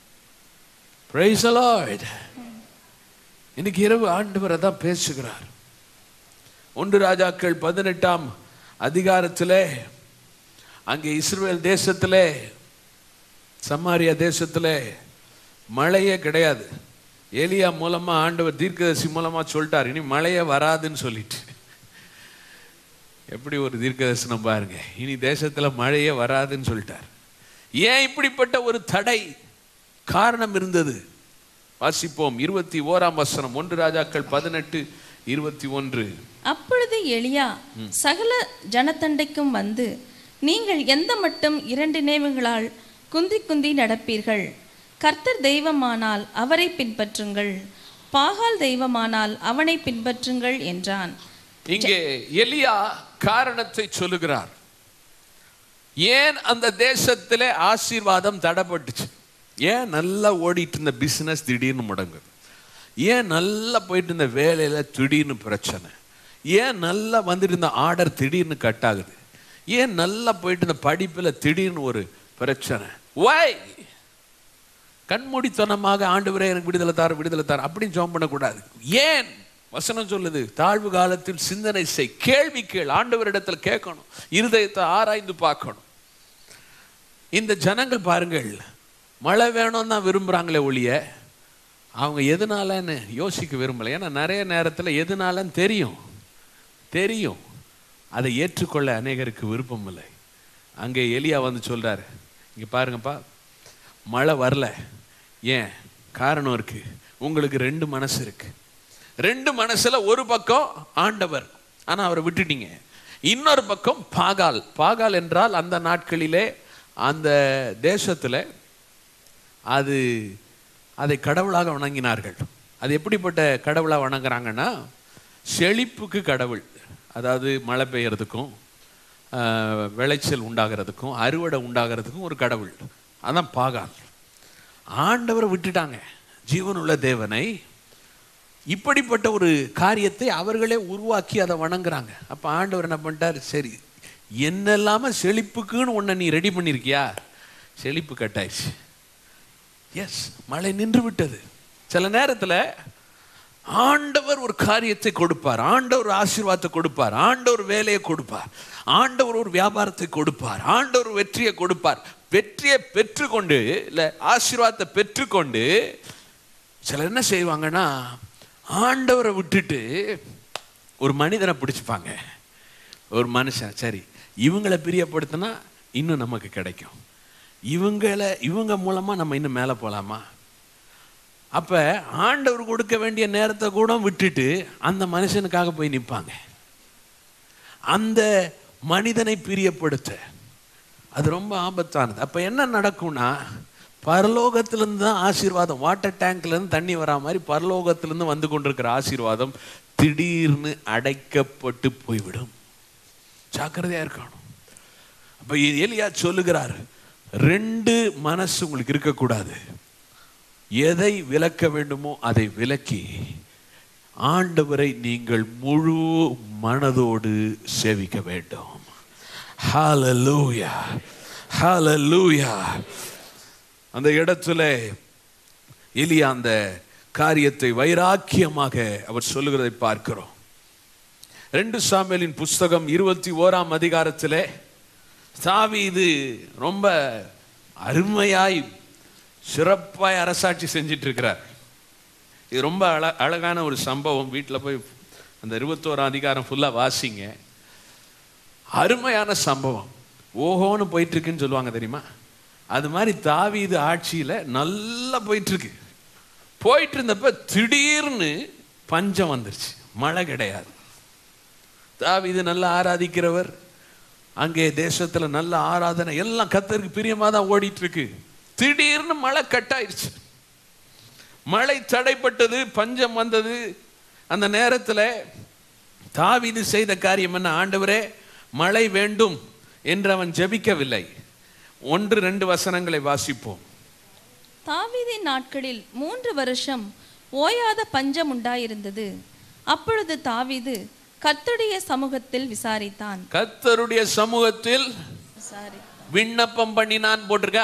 S2: Praise the Lord. இன்னைக்கு இரவு ஆண்டவர் அதான் பேசுகிறார் ஒன்று ராஜாக்கள் பதினெட்டாம் அதிகாரத்திலே அங்கே இஸ்ரேல் தேசத்திலே சமாரியா தேசத்திலே மழையே கிடையாது ஏலியா மூலமா ஆண்டவர் தீர்க்கதரிசி மூலமா சொல்லிட்டார் இனி மழையே வராதுன்னு சொல்லிட்டு எப்படி ஒரு தீர்க்கதரிசனம் பாருங்க இனி தேசத்துல மழையே வராதுன்னு சொல்லிட்டார் ஏன் இப்படிப்பட்ட ஒரு தடை காரணம் இருந்தது வாசிப்போம் இருபத்தி ஓராம் வசனம் ஒன்று ராஜாக்கள் பதினெட்டு இருபத்தி ஒன்று
S3: அப்பொழுது எலியா சகல ஜனத்தண்டைக்கும் வந்து நீங்கள் எந்த மட்டும் இரண்டு நினைவுகளால் குந்தி குந்தி நடப்பீர்கள் கர்த்தர் தெய்வமானால் அவரை பின்பற்றுங்கள் பாகால் தெய்வமானால் அவனை பின்பற்றுங்கள் என்றான்
S2: இங்கே எலியா காரணத்தை சொல்லுகிறார் ஏன் அந்த தேசத்திலே ஆசீர்வாதம் தடைப்பட்டுச்சு ஏன் நல்லா ஓடிட்டு இருந்த பிசினஸ் திடீர்னு முடங்குது ஏன் நல்லா போயிட்டு இருந்த வேலையில திடீர்னு பிரச்சனை ஏன் நல்லா வந்துட்டு இருந்த ஆர்டர் திடீர்னு கட் ஆகுது ஏன் நல்லா போயிட்டு இருந்த படிப்புல திடீர்னு ஒரு பிரச்சனை வை கண்மூடித்தனமாக ஆண்டவரே எனக்கு விடுதலை தார் விடுதலை தார் அப்படின்னு ஜோம் பண்ணக்கூடாது ஏன் வசனம் சொல்லுது தாழ்வு காலத்தில் சிந்தனை செய் கேள்வி கேள் ஆண்டவரிடத்துல கேட்கணும் இருதயத்தை ஆராய்ந்து பார்க்கணும் இந்த ஜனங்கள் பாருங்கள் மழை வேணும் தான் விரும்புகிறாங்களே ஒழிய அவங்க எதனாலன்னு யோசிக்க விரும்பலை ஏன்னா நிறைய நேரத்தில் எதனாலன்னு தெரியும் தெரியும் அதை ஏற்றுக்கொள்ள அநேகருக்கு விருப்பம் இல்லை அங்கே எலியா வந்து சொல்றாரு இங்க பாருங்கப்பா மழை வரல ஏன் காரணம் இருக்கு உங்களுக்கு ரெண்டு மனசு இருக்கு ரெண்டு மனசுல ஒரு பக்கம் ஆண்டவர் ஆனா அவரை விட்டுட்டீங்க இன்னொரு பக்கம் பாகால் பாகால் என்றால் அந்த நாட்களிலே அந்த தேசத்துல அது அதை கடவுளாக வணங்கினார்கள் அது எப்படிப்பட்ட கடவுளாக வணங்குறாங்கன்னா செழிப்புக்கு கடவுள் அதாவது மழை பெய்யறதுக்கும் ஆஹ், விளைச்சல் உண்டாகிறதுக்கும் அறுவடை உண்டாகிறதுக்கும் ஒரு கடவுள் அதான் பாகால் ஆண்டவரை விட்டுட்டாங்க ஜீவனுள்ள தேவனை இப்படிப்பட்ட ஒரு காரியத்தை அவர்களே உருவாக்கி அதை வணங்குறாங்க அப்ப ஆண்டவர் என்ன பண்ணிட்டார் சரி என்ன இல்லாம செழிப்புக்குன்னு ஒன்றை நீ ரெடி பண்ணியிருக்கியா செழிப்பு கட்டாயிடுச்சு எஸ் மழை நின்று விட்டது சில நேரத்தில் ஆண்டவர் ஒரு காரியத்தை கொடுப்பார் ஆண்டவர் ஒரு ஆசீர்வாதத்தை கொடுப்பார் ஆண்டவர் வேலையை கொடுப்பார் ஆண்டவர் ஒரு வியாபாரத்தை கொடுப்பார் ஆண்டவர் ஒரு வெற்றியை கொடுப்பார் வெற்றியை பெற்றுக்கொண்டு இல்லை ஆசீர்வாதத்தை பெற்றுக்கொண்டு சிலர் என்ன செய்வாங்கன்னா ஆண்டவரை விட்டுட்டு ஒரு மனிதனை பிடிச்சிப்பாங்க ஒரு மனுஷன் சரி இவங்களை பிரியப்படுத்தினா இன்னும் நமக்கு கிடைக்கும் இவங்களை இவங்க மூலமா நம்ம இன்னும் மேலே போகலாமா அப்ப ஆண்டவர் கொடுக்க வேண்டிய நேரத்தை கூட விட்டுட்டு அந்த மனுஷனுக்காக போய் நிற்பாங்க அந்த மனிதனை பிரியப்படுத்த அது ரொம்ப ஆபத்தானது அப்ப என்ன நடக்கும்னா பரலோகத்திலிருந்து தான் ஆசீர்வாதம் வாட்டர் டேங்க்ல இருந்து தண்ணி வரா மாதிரி பரலோகத்திலிருந்து வந்து கொண்டிருக்கிற ஆசீர்வாதம் திடீர்னு அடைக்கப்பட்டு போய்விடும் ஜாக்கிரதையா இருக்கணும் அப்ப எலியா சொல்லுகிறார் ரெண்டு மனசு உங்களுக்கு இருக்கக்கூடாது எதை விலக்க வேண்டுமோ அதை விலக்கி ஆண்டவரை நீங்கள் முழு மனதோடு சேவிக்க வேண்டும் ஹalleluya ஹalleluya அந்த இடத்துல எலியா அந்த காரியத்தை வைராக்கியமாக அவர் சொல்லுகிறதை பார்க்கிறோம் ரெண்டு சாமியலின் புஸ்தகம் இருபத்தி ஓராம் அதிகாரத்திலே தாவீது ரொம்ப அருமையாய் சிறப்பாய் அரசாட்சி செஞ்சிட்டு இருக்கிறார் இது ரொம்ப அழ அழகான ஒரு சம்பவம் வீட்டில் போய் அந்த இருபத்தோராம் அதிகாரம் ஃபுல்லாக வாசிங்க அருமையான சம்பவம் ஓஹோன்னு போயிட்டு இருக்குன்னு சொல்லுவாங்க தெரியுமா அது மாதிரி தாவீது ஆட்சியில் நல்லா போயிட்டு இருக்கு போயிட்டு இருந்தப்ப திடீர்னு பஞ்சம் வந்துருச்சு மழை கிடையாது தாவீது நல்லா ஆராதிக்கிறவர் அங்கே தேசத்துல நல்ல ஆராதனை எல்லாம் கத்தருக்கு பிரியமா தான் ஓடிட்டு இருக்கு திடீர்னு மழை கட்டாயிருச்சு மழை தடைப்பட்டது பஞ்சம் வந்தது அந்த நேரத்தில் தாவீது செய்த காரியம் என்ன ஆண்டவரே மழை வேண்டும் என்று அவன் ஜெபிக்கவில்லை ஒன்று ரெண்டு வசனங்களை வாசிப்போம்
S3: தாவீதின் நாட்களில் மூன்று வருஷம் ஓயாத பஞ்சம் உண்டாயிருந்தது அப்பொழுது தாவீது கர்த்தருடைய சமூகத்தில் விசாரித்தான்
S2: கர்த்தருடைய சமூகத்தில்
S3: விசாரித்தான்
S2: விண்ணப்பம் பண்ணினான் போட்டிருக்கா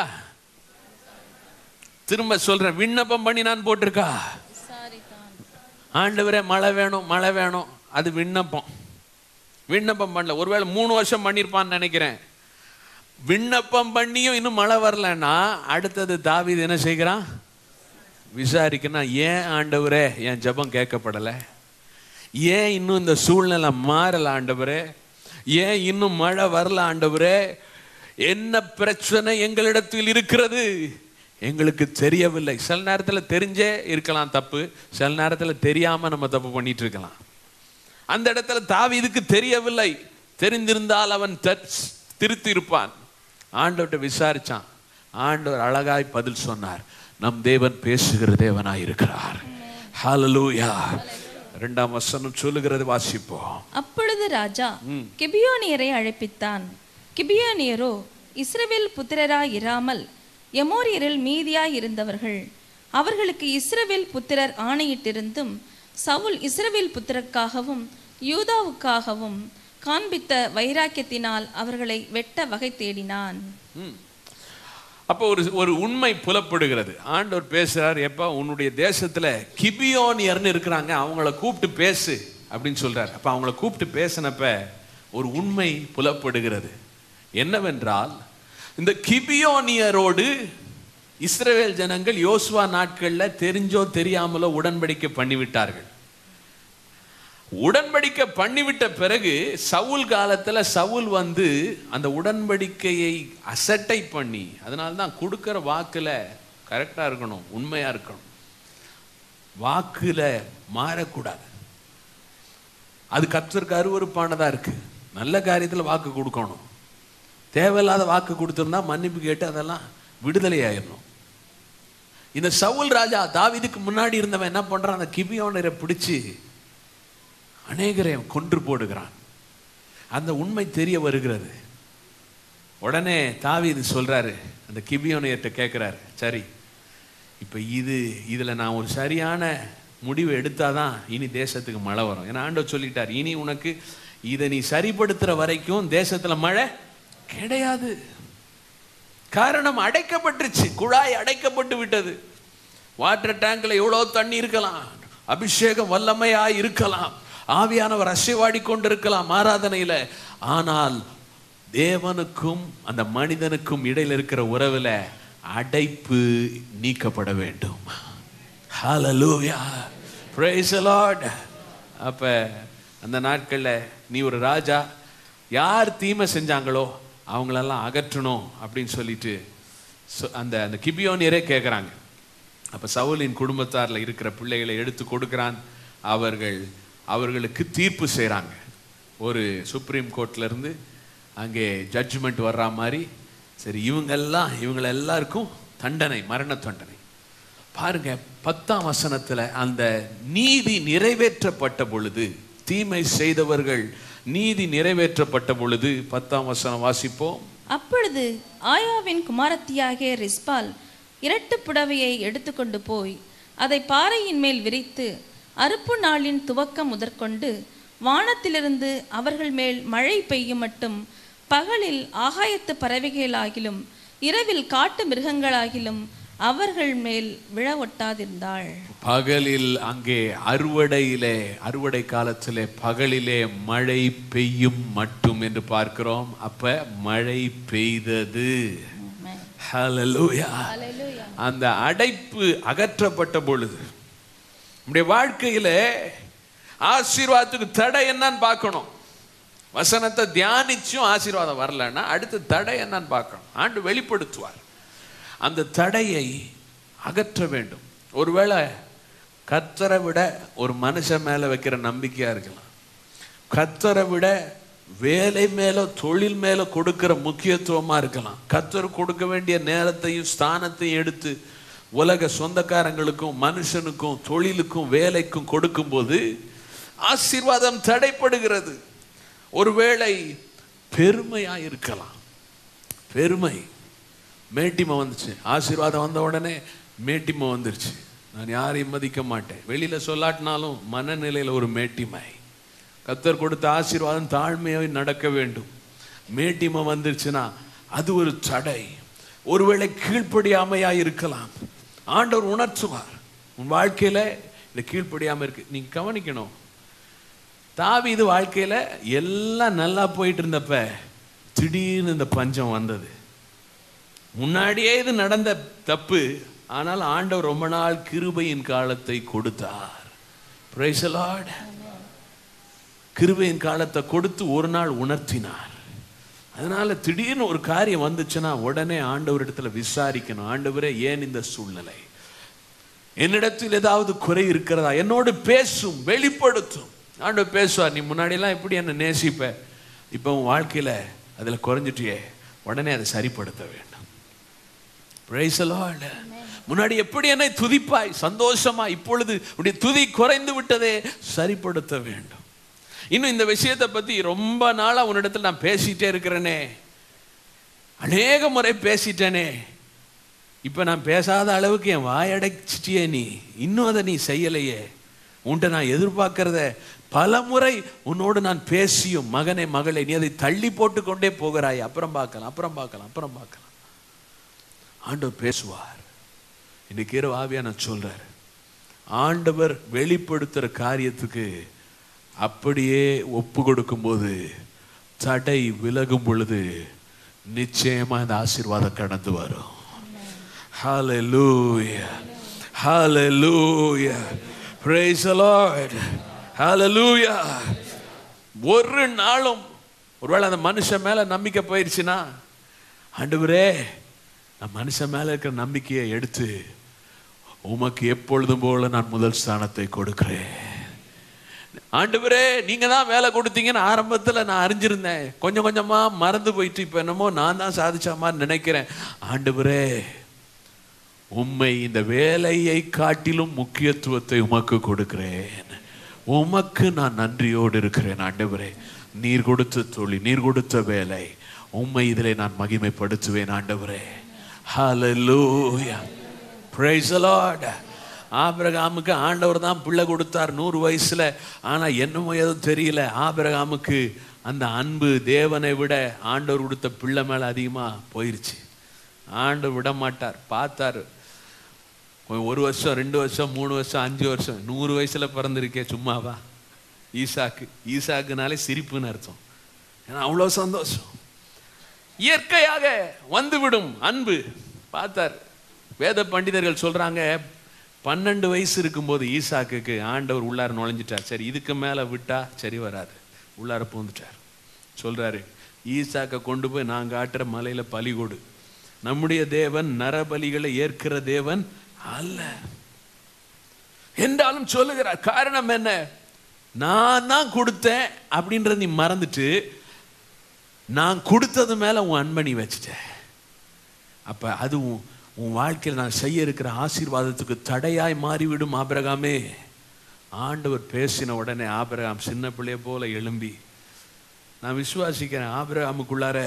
S2: திரும்ப சொல்றேன் விண்ணப்பம் பண்ணினான் போட்டிருக்கா
S3: விசாரித்தான்
S2: ஆண்டவரே மழை வேணும் மழை வேணும் அது விண்ணப்பம் விண்ணப்பம் பண்ணல ஒருவேளை மூணு வருஷம் பண்ணியிருப்பான்னு நினைக்கிறேன் விண்ணப்பம் பண்ணியும் இன்னும் மழை வரலன்னா அடுத்தது தாவீது என்ன செய்கிறான் விசாரிக்கணும் ஏன் ஆண்டவரே என் ஜெபம் கேட்கப்படலை ஏன் இன்னும் இந்த சூழ்நிலை மாறல ஆண்டவரே ஏன் இன்னும் மழை வரல ஆண்டவரே என்ன பிரச்சனை எங்களிடத்தில் இருக்கிறது எங்களுக்கு தெரியவில்லை சில நேரத்தில் தெரிஞ்சே இருக்கலாம் தப்பு சில நேரத்தில் தெரியாம நம்ம தப்பு பண்ணிட்டு இருக்கலாம் அந்த இடத்துல தாவீதுக்கு தெரியவில்லை தெரிந்திருந்தால் அவன் தத்- திருத்தி இருப்பான் ஆண்டவர்கிட்ட விசாரிச்சான் ஆண்டவர் அழகாய் பதில் சொன்னார் நம் தேவன் பேசுகிற தேவனாய் இருக்கிறார் ஹalleluya இரண்டாம் வசனம் சொல்லுகிறது வாசிப்போம்
S3: அப்பொழுது ராஜா கிபியோனியரை அழைப்பித்தான் கிபியோனியரோ இஸ்ரவேல் புத்திரராய் இராமல் எமோரியரில் மீதியாய் இருந்தவர்கள் அவர்களுக்கு இஸ்ரவேல் புத்திரர் ஆணையிட்டிருந்தும் சவுல் இஸ்ரவேல் புத்திரருக்காகவும் யூதாவுக்காகவும் காண்பித்த வைராக்கியத்தினால் அவர்களை வெட்ட வகை தேடினான்
S2: அப்போ ஒரு ஒரு உண்மை புலப்படுகிறது ஆண்டவர் பேசுறார் எப்ப உன்னுடைய தேசத்துல கிபியோனியர்னு இருக்கிறாங்க அவங்கள கூப்பிட்டு பேசு அப்படின்னு சொல்றார் அப்ப அவங்கள கூப்பிட்டு பேசினப்ப ஒரு உண்மை புலப்படுகிறது என்னவென்றால் இந்த கிபியோனியரோடு இஸ்ரவேல் ஜனங்கள் யோசுவா நாட்கள்ல தெரிஞ்சோ தெரியாமலோ உடன்படிக்கை பண்ணிவிட்டார்கள் உடன்படிக்கை பண்ணிவிட்ட பிறகு சவுல் காலத்துல சவுல் வந்து அந்த உடன்படிக்கையை அசட்டை பண்ணி அதனால தான் கொடுக்கிற வாக்குல கரெக்டா இருக்கணும் உண்மையா இருக்கணும் வாக்குல மாறக்கூடாது அது கர்த்தருக்கு அருவருப்பானதா இருக்கு நல்ல காரியத்துல வாக்கு கொடுக்கணும் தேவையில்லாத வாக்கு கொடுத்திருந்தா மன்னிப்பு கேட்டு அதெல்லாம் விடுதலை ஆயிடணும் இந்த சவுல் ராஜா தாவீதுக்கு முன்னாடி இருந்தவன் என்ன பண்றான் அந்த கிபியோனரை பிடிச்சு அநேகரை கொன்று போடுகிறான் அந்த உண்மை தெரிய வருகிறது உடனே தாவீது சொல்றாரு அந்த கிபியோனையர்கிட்ட கேட்குறாரு சரி இப்போ இது இதில் நான் ஒரு சரியான முடிவு எடுத்தாதான் இனி தேசத்துக்கு மழை வரும் ஏன்னா ஆண்டவர் சொல்லிட்டார் இனி உனக்கு இதை நீ சரிப்படுத்துற வரைக்கும் தேசத்துல மழை கிடையாது காரணம் அடைக்கப்பட்டுருச்சு குழாய் அடைக்கப்பட்டு விட்டது வாட்டர் டேங்க்ல எவ்வளோ தண்ணி இருக்கலாம் அபிஷேகம் வல்லமையா இருக்கலாம் ஆவியானவர் அசைவாடி கொண்டிருக்கலாம் ஆராதனையில ஆனால் தேவனுக்கும் அந்த மனிதனுக்கும் இடையில இருக்கிற உறவுல அடைப்பு நீக்கப்பட வேண்டும் ஹalleluya praise the lord அப்ப அந்த நாட்கள்ல நீ ஒரு ராஜா யார் தீமை செஞ்சாங்களோ அவங்களெல்லாம் அகற்றணும் அப்படின்னு சொல்லிட்டு சொ- அந்த அந்த கிபியோனியரே கேட்குறாங்க அப்ப சவுலின் குடும்பத்தார்ல இருக்கிற பிள்ளைகளை எடுத்து கொடுக்கிறான் அவர்கள் அவர்களுக்கு தீர்ப்பு செய்றாங்க ஒரு சுப்ரீம் கோர்ட்ல இருந்து அங்கே ஜட்ஜ்மெண்ட் வர்ற மாதிரி சரி இவங்கெல்லாம் இவங்க எல்லாருக்கும் தண்டனை மரண தண்டனை பாருங்க பத்தாம் வசனத்துல அந்த நீதி நிறைவேற்றப்பட்ட பொழுது தீமை செய்தவர்கள் நீதி நிறைவேற்றப்பட்ட பொழுது பத்தாம் வசனம் வாசிப்போம்
S3: அப்பொழுது ஆயாவின் குமாரத்தியாகிய ரிஸ்பால் இரட்டு புடவையை எடுத்துக்கொண்டு போய் அதை பாறையின் மேல் விரித்து அறுப்பு நாளின் துவக்கம் முதற்கொண்டு வானத்திலிருந்து அவர்கள் மேல் மழை பெய்யும் மட்டும் பகலில் ஆகாயத்து பறவைகளாகிலும் இரவில் காட்டு மிருகங்களாகிலும் அவர்கள் மேல் விழ ஒட்டாதிருந்தாள்
S2: பகலில் அங்கே அறுவடையிலே அறுவடை காலத்திலே பகலிலே மழை பெய்யும் மட்டும் என்று பார்க்கிறோம் அப்ப மழை பெய்தது ஹalleluya அந்த அடைப்பு அகற்றப்பட்ட பொழுது நம்முடைய வாழ்க்கையில ஆசீர்வாதத்துக்கு தடை என்னன்னு பார்க்கணும் வசனத்தை தியானிச்சும் ஆசீர்வாதம் வரலன்னா அடுத்து தடை என்னன்னு பார்க்கணும் ஆண்டு வெளிப்படுத்துவார் அந்த தடையை அகற்ற வேண்டும் ஒருவேளை கத்தரை விட ஒரு மனுஷன் மேல வைக்கிற நம்பிக்கையா இருக்கலாம் கத்தரை விட வேலை மேல தொழில் மேல கொடுக்கிற முக்கியத்துவமா இருக்கலாம் கத்தர் கொடுக்க வேண்டிய நேரத்தையும் ஸ்தானத்தையும் எடுத்து உலக சொந்தக்காரங்களுக்கும் மனுஷனுக்கும் தொழிலுக்கும் வேலைக்கும் கொடுக்கும்போது ஆசீர்வாதம் தடைப்படுகிறது ஒருவேளை பெருமையா இருக்கலாம் பெருமை மேட்டிமை வந்துச்சு ஆசீர்வாதம் வந்த உடனே மேட்டிமை வந்துருச்சு நான் யாரையும் மதிக்க மாட்டேன் வெளியில சொல்லாட்டினாலும் மனநிலையில ஒரு மேட்டிமை கத்தர் கொடுத்த ஆசீர்வாதம் தாழ்மையாய் நடக்க வேண்டும் மேட்டிமை வந்துருச்சுன்னா அது ஒரு தடை ஒருவேளை கீழ்ப்படியாமையா இருக்கலாம் ஆண்டவர் உணர்த்துவார் உன் வாழ்க்கையில இந்த கீழ்ப்படியாம இருக்கு நீங்க கவனிக்கணும் தாவீது வாழ்க்கையில எல்லாம் நல்லா போயிட்டு இருந்தப்ப திடீர்னு இந்த பஞ்சம் வந்தது முன்னாடியே இது நடந்த தப்பு ஆனால் ஆண்டவர் ரொம்ப நாள் கிருபையின் காலத்தை கொடுத்தார் Praise the Lord. கிருபையின் காலத்தை கொடுத்து ஒரு நாள் உணர்த்தினார் அதனால திடீர்னு ஒரு காரியம் வந்துச்சுன்னா உடனே ஆண்டவரிடத்துல விசாரிக்கணும் ஆண்டவரே ஏன் இந்த சூழ்நிலை என்னிடத்தில் ஏதாவது குறை இருக்கிறதா என்னோடு பேசும் வெளிப்படுத்தும் ஆண்டவர் பேசுவார் நீ முன்னாடியெல்லாம் எப்படி என்ன நேசிப்ப இப்போ உன் வாழ்க்கையில அதுல குறைஞ்சிட்டியே உடனே அதை சரிப்படுத்த வேண்டும் Praise the Lord. முன்னாடி எப்படி என்னை துதிப்பாய் சந்தோஷமா இப்பொழுது உடைய துதி குறைந்து விட்டதே சரிப்படுத்த வேண்டும் இன்னும் இந்த விஷயத்தை பத்தி ரொம்ப நாளா உன்னிடத்தில் நான் பேசிட்டே இருக்கிறேனே அநேக முறை பேசிட்டேனே இப்ப நான் பேசாத அளவுக்கு என் வாயடைச்சிட்டியே நீ இன்னும் அதை நீ செய்யலையே உன்கிட்ட நான் எதிர்பார்க்கிறத பல முறை உன்னோடு நான் பேசியும் மகனே மகளே நீ அதை தள்ளி போட்டு கொண்டே போகிறாய் அப்புறம் பார்க்கலாம் அப்புறம் பார்க்கலாம் அப்புறம் பார்க்கலாம் ஆண்டவர் பேசுவார் இன்னைக்கு இரவு ஆவியான சொல்றார் ஆண்டவர் வெளிப்படுத்துற காரியத்துக்கு அப்படியே ஒப்பு கொடுக்கும்போது தடை விலகும் பொழுது நிச்சயமா இந்த ஆசீர்வாதம் கடந்து வரும் Hallelujah. Hallelujah. Praise the Lord. Hallelujah. ஒரு நாளும் ஒருவேளை அந்த மனுஷன் மேல நம்பிக்கை போயிருச்சுன்னா ஆண்டவரே நான் மனுஷன் மேல இருக்கிற நம்பிக்கையை எடுத்து உமக்கு எப்பொழுதும் போல நான் முதல் ஸ்தானத்தை கொடுக்கிறேன் ஆண்டவரே நீங்க தான் வேலை கொடுத்தீங்கன்னு ஆரம்பத்துல நான் அறிஞ்சிருந்தேன் கொஞ்சம் கொஞ்சமா மறந்து போயிட்டு இப்ப என்னமோ நான் தான் சாதிச்ச மாதிரி நினைக்கிறேன் ஆண்டவரே உம்மை இந்த வேலையை காட்டிலும் முக்கியத்துவத்தை உமக்கு கொடுக்கிறேன் உமக்கு நான் நன்றியோடு இருக்கிறேன் ஆண்டவரே நீர் கொடுத்த தொழில் நீர் கொடுத்த வேலை உம்மை இதிலே நான் மகிமைப்படுத்துவேன் ஆண்டவரே ஹalleluya praise the lord ஆபிரகாமுக்கு ஆண்டவர் தான் பிள்ளை கொடுத்தார் நூறு வயசுல ஆனா என்னமோ எதுவும் தெரியல ஆபிரகாமுக்கு அந்த அன்பு தேவனை விட ஆண்டவர் கொடுத்த பிள்ளை மேல அதிகமா போயிருச்சு ஆண்டு விட மாட்டார் பார்த்தாரு கொஞ்சம் ஒரு வருஷம் ரெண்டு வருஷம் மூணு வருஷம் அஞ்சு வருஷம் நூறு வயசுல பிறந்திருக்கே சும்மாவா ஈசாக்கு ஈசாக்குனாலே சிரிப்புன்னு அர்த்தம் ஏன்னா அவ்வளோ சந்தோஷம் இயற்கையாக வந்துவிடும் அன்பு பார்த்தார் வேத பண்டிதர்கள் சொல்றாங்க பன்னெண்டு வயசு இருக்கும்போது ஈசாக்குக்கு ஆண்டவர் உள்ளார நுழைஞ்சிட்டார் சரி இதுக்கு மேல விட்டா சரி வராது உள்ளார பூந்துட்டார் சொல்றாரு ஈசாக்கை கொண்டு போய் நான் காட்டுற மலையில பலி கொடு நம்முடைய தேவன் நரபலிகளை ஏற்கிற தேவன் அல்ல என்றாலும் சொல்லுகிறார் காரணம் என்ன நான் தான் கொடுத்தேன் அப்படின்றத நீ மறந்துட்டு நான் கொடுத்தது மேல உன் அன்பை நீ வச்சுட்ட அப்ப அது உன் உன் வாழ்க்கையில் நான் செய்ய இருக்கிற ஆசீர்வாதத்துக்கு தடையாய் மாறிவிடும் ஆபிரகாமே ஆண்டவர் பேசின உடனே ஆபிரகாம் சின்ன பிள்ளைய போல எழும்பி நான் விசுவாசிக்கிறேன் ஆபிரகாமுக்குள்ளார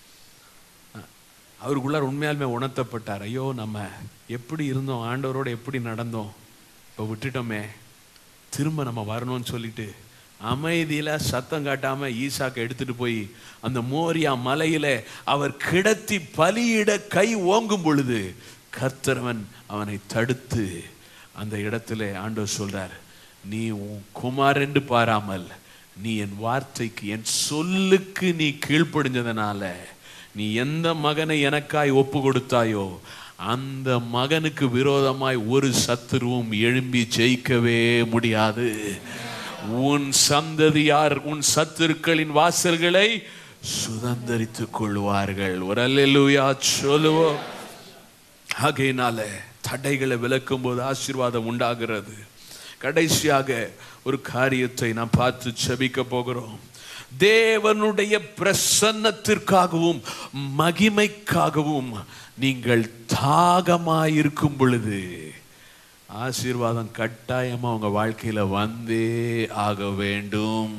S2: அவருக்குள்ளார உண்மையாலுமே உணர்த்தப்பட்டார் ஐயோ நம்ம எப்படி இருந்தோம் ஆண்டவரோட எப்படி நடந்தோம் இப்போ விட்டுட்டோமே திரும்ப நம்ம வரணும்னு சொல்லிட்டு அமைதியில சத்தம் காட்டாம ஈசாக்கை எடுத்துட்டு போய் அந்த மோரியா மலையில அவர் கிடத்தி பலியிட கை ஓங்கும் பொழுது கர்த்தரவன் அவனை தடுத்து அந்த இடத்துல ஆண்டவர் சொல்றார் நீ உன் குமார் என்று பாராமல் நீ என் வார்த்தைக்கு என் சொல்லுக்கு நீ கீழ்ப்படிஞ்சதுனால நீ எந்த மகனை எனக்காய் ஒப்பு கொடுத்தாயோ அந்த மகனுக்கு விரோதமாய் ஒரு சத்துருவும் எழும்பி ஜெயிக்கவே முடியாது உன் சந்ததியார் உன் சத்துருக்களின் வாசல்களை சுதந்தரித்துக் கொள்வார்கள் ஒரு அல்லேலூயா சொல்லுவோம் ஆகையினால தடைகளை விளக்கும் போது ஆசீர்வாதம் உண்டாகிறது கடைசியாக ஒரு காரியத்தை நாம் பார்த்து செபிக்க போகிறோம் தேவனுடைய பிரசன்னத்திற்காகவும் மகிமைக்காகவும் நீங்கள் தாகமாயிருக்கும் பொழுது ஆசீர்வாதம் கட்டாயமா உங்க வாழ்க்கையில வந்தே ஆக வேண்டும்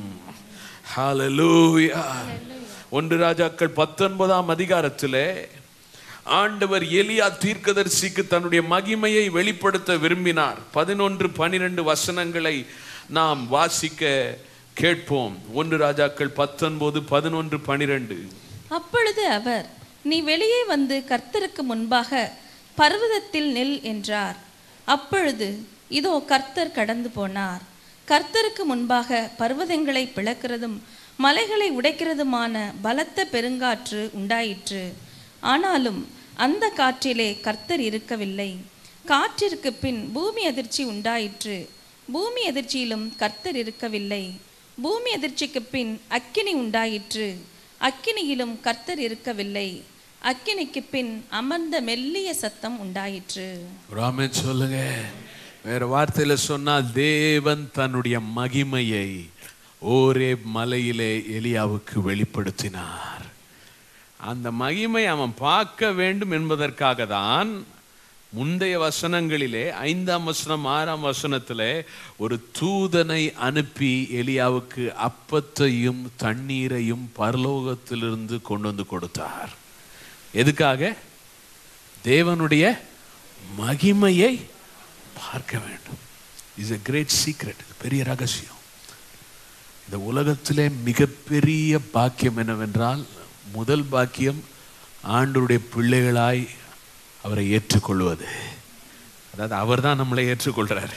S2: ஹalleluya ஒன்று ராஜாக்கள் பத்தொன்பதாம் அதிகாரத்திலே ஆண்டவர் எலியா தீர்க்கதரிசிக்கு தன்னுடைய மகிமையை வெளிப்படுத்த விரும்பினார் பதினொன்று பனிரெண்டு வசனங்களை நாம் வாசிக்க கேட்போம் ஒன்று ராஜாக்கள் பத்தொன்பது பதினொன்று பனிரெண்டு
S3: அப்பொழுது அவர் நீ வெளியே வந்து கர்த்தருக்கு முன்பாக பர்வதத்தில் நில் என்றார் அப்பொழுது இதோ கர்த்தர் கடந்து போனார் கர்த்தருக்கு முன்பாக பர்வதங்களை பிளக்கிறதும் மலைகளை உடைக்கிறதுமான பலத்த பெருங்காற்று உண்டாயிற்று ஆனாலும் அந்த காற்றிலே கர்த்தர் இருக்கவில்லை காற்றிற்கு பின் பூமி அதிர்ச்சி உண்டாயிற்று பூமி அதிர்ச்சியிலும் கர்த்தர் இருக்கவில்லை பூமி அதிர்ச்சிக்கு பின் அக்கினி உண்டாயிற்று அக்கினியிலும் கர்த்தர் இருக்கவில்லை அக்கினிக்கு பின் அமர்ந்த மெல்லிய சத்தம் உண்டாயிற்று
S2: ராமே சொல்லுங்க வேற வார்த்தையில சொன்னால் தேவன் தன்னுடைய மகிமையை ஓரே மலையிலே எலியாவுக்கு வெளிப்படுத்தினார் அந்த மகிமை அவன் பார்க்க வேண்டும் என்பதற்காக தான் முந்தைய வசனங்களிலே ஐந்தாம் வசனம் ஆறாம் வசனத்திலே ஒரு தூதனை அனுப்பி எலியாவுக்கு அப்பத்தையும் தண்ணீரையும் பரலோகத்திலிருந்து கொண்டு வந்து கொடுத்தார் எதுக்காக தேவனுடைய மகிமையை பார்க்க வேண்டும் இஸ் a கிரேட் சீக்ரெட் பெரிய ரகசியம் இந்த உலகத்திலே மிகப்பெரிய பாக்கியம் என்னவென்றால் முதல் பாக்கியம் ஆண்டவருடைய பிள்ளைகளாய் அவரை ஏற்றுக்கொள்வது அதாவது அவர் தான் நம்மளை ஏற்றுக்கொள்றாரு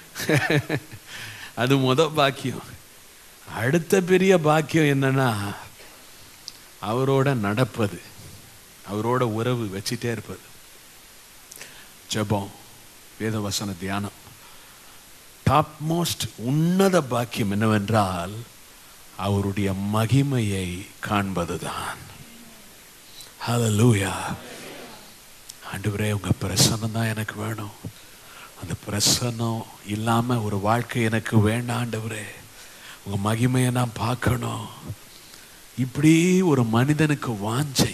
S2: அது முத பாக்கியம் அடுத்த பெரிய பாக்கியம் என்னன்னா அவரோட நடப்பது அவரோட உறவு வச்சிட்டே இருப்பது ஜெபம் வேதவசன தியானம் டாப் மோஸ்ட் உன்னத பாக்கியம் என்னவென்றால் அவருடைய மகிமையை காண்பதுதான் ஹalleluya ஆண்டவரே உங்க பிரசன்னம் தான் எனக்கு வேணும் அந்த பிரசன்னம் இல்லாம ஒரு வாழ்க்கை எனக்கு வேண்டாம் ஆண்டவரே உங்க மகிமையை நான் பார்க்கணும் இப்படி ஒரு மனிதனுக்கு வாஞ்சை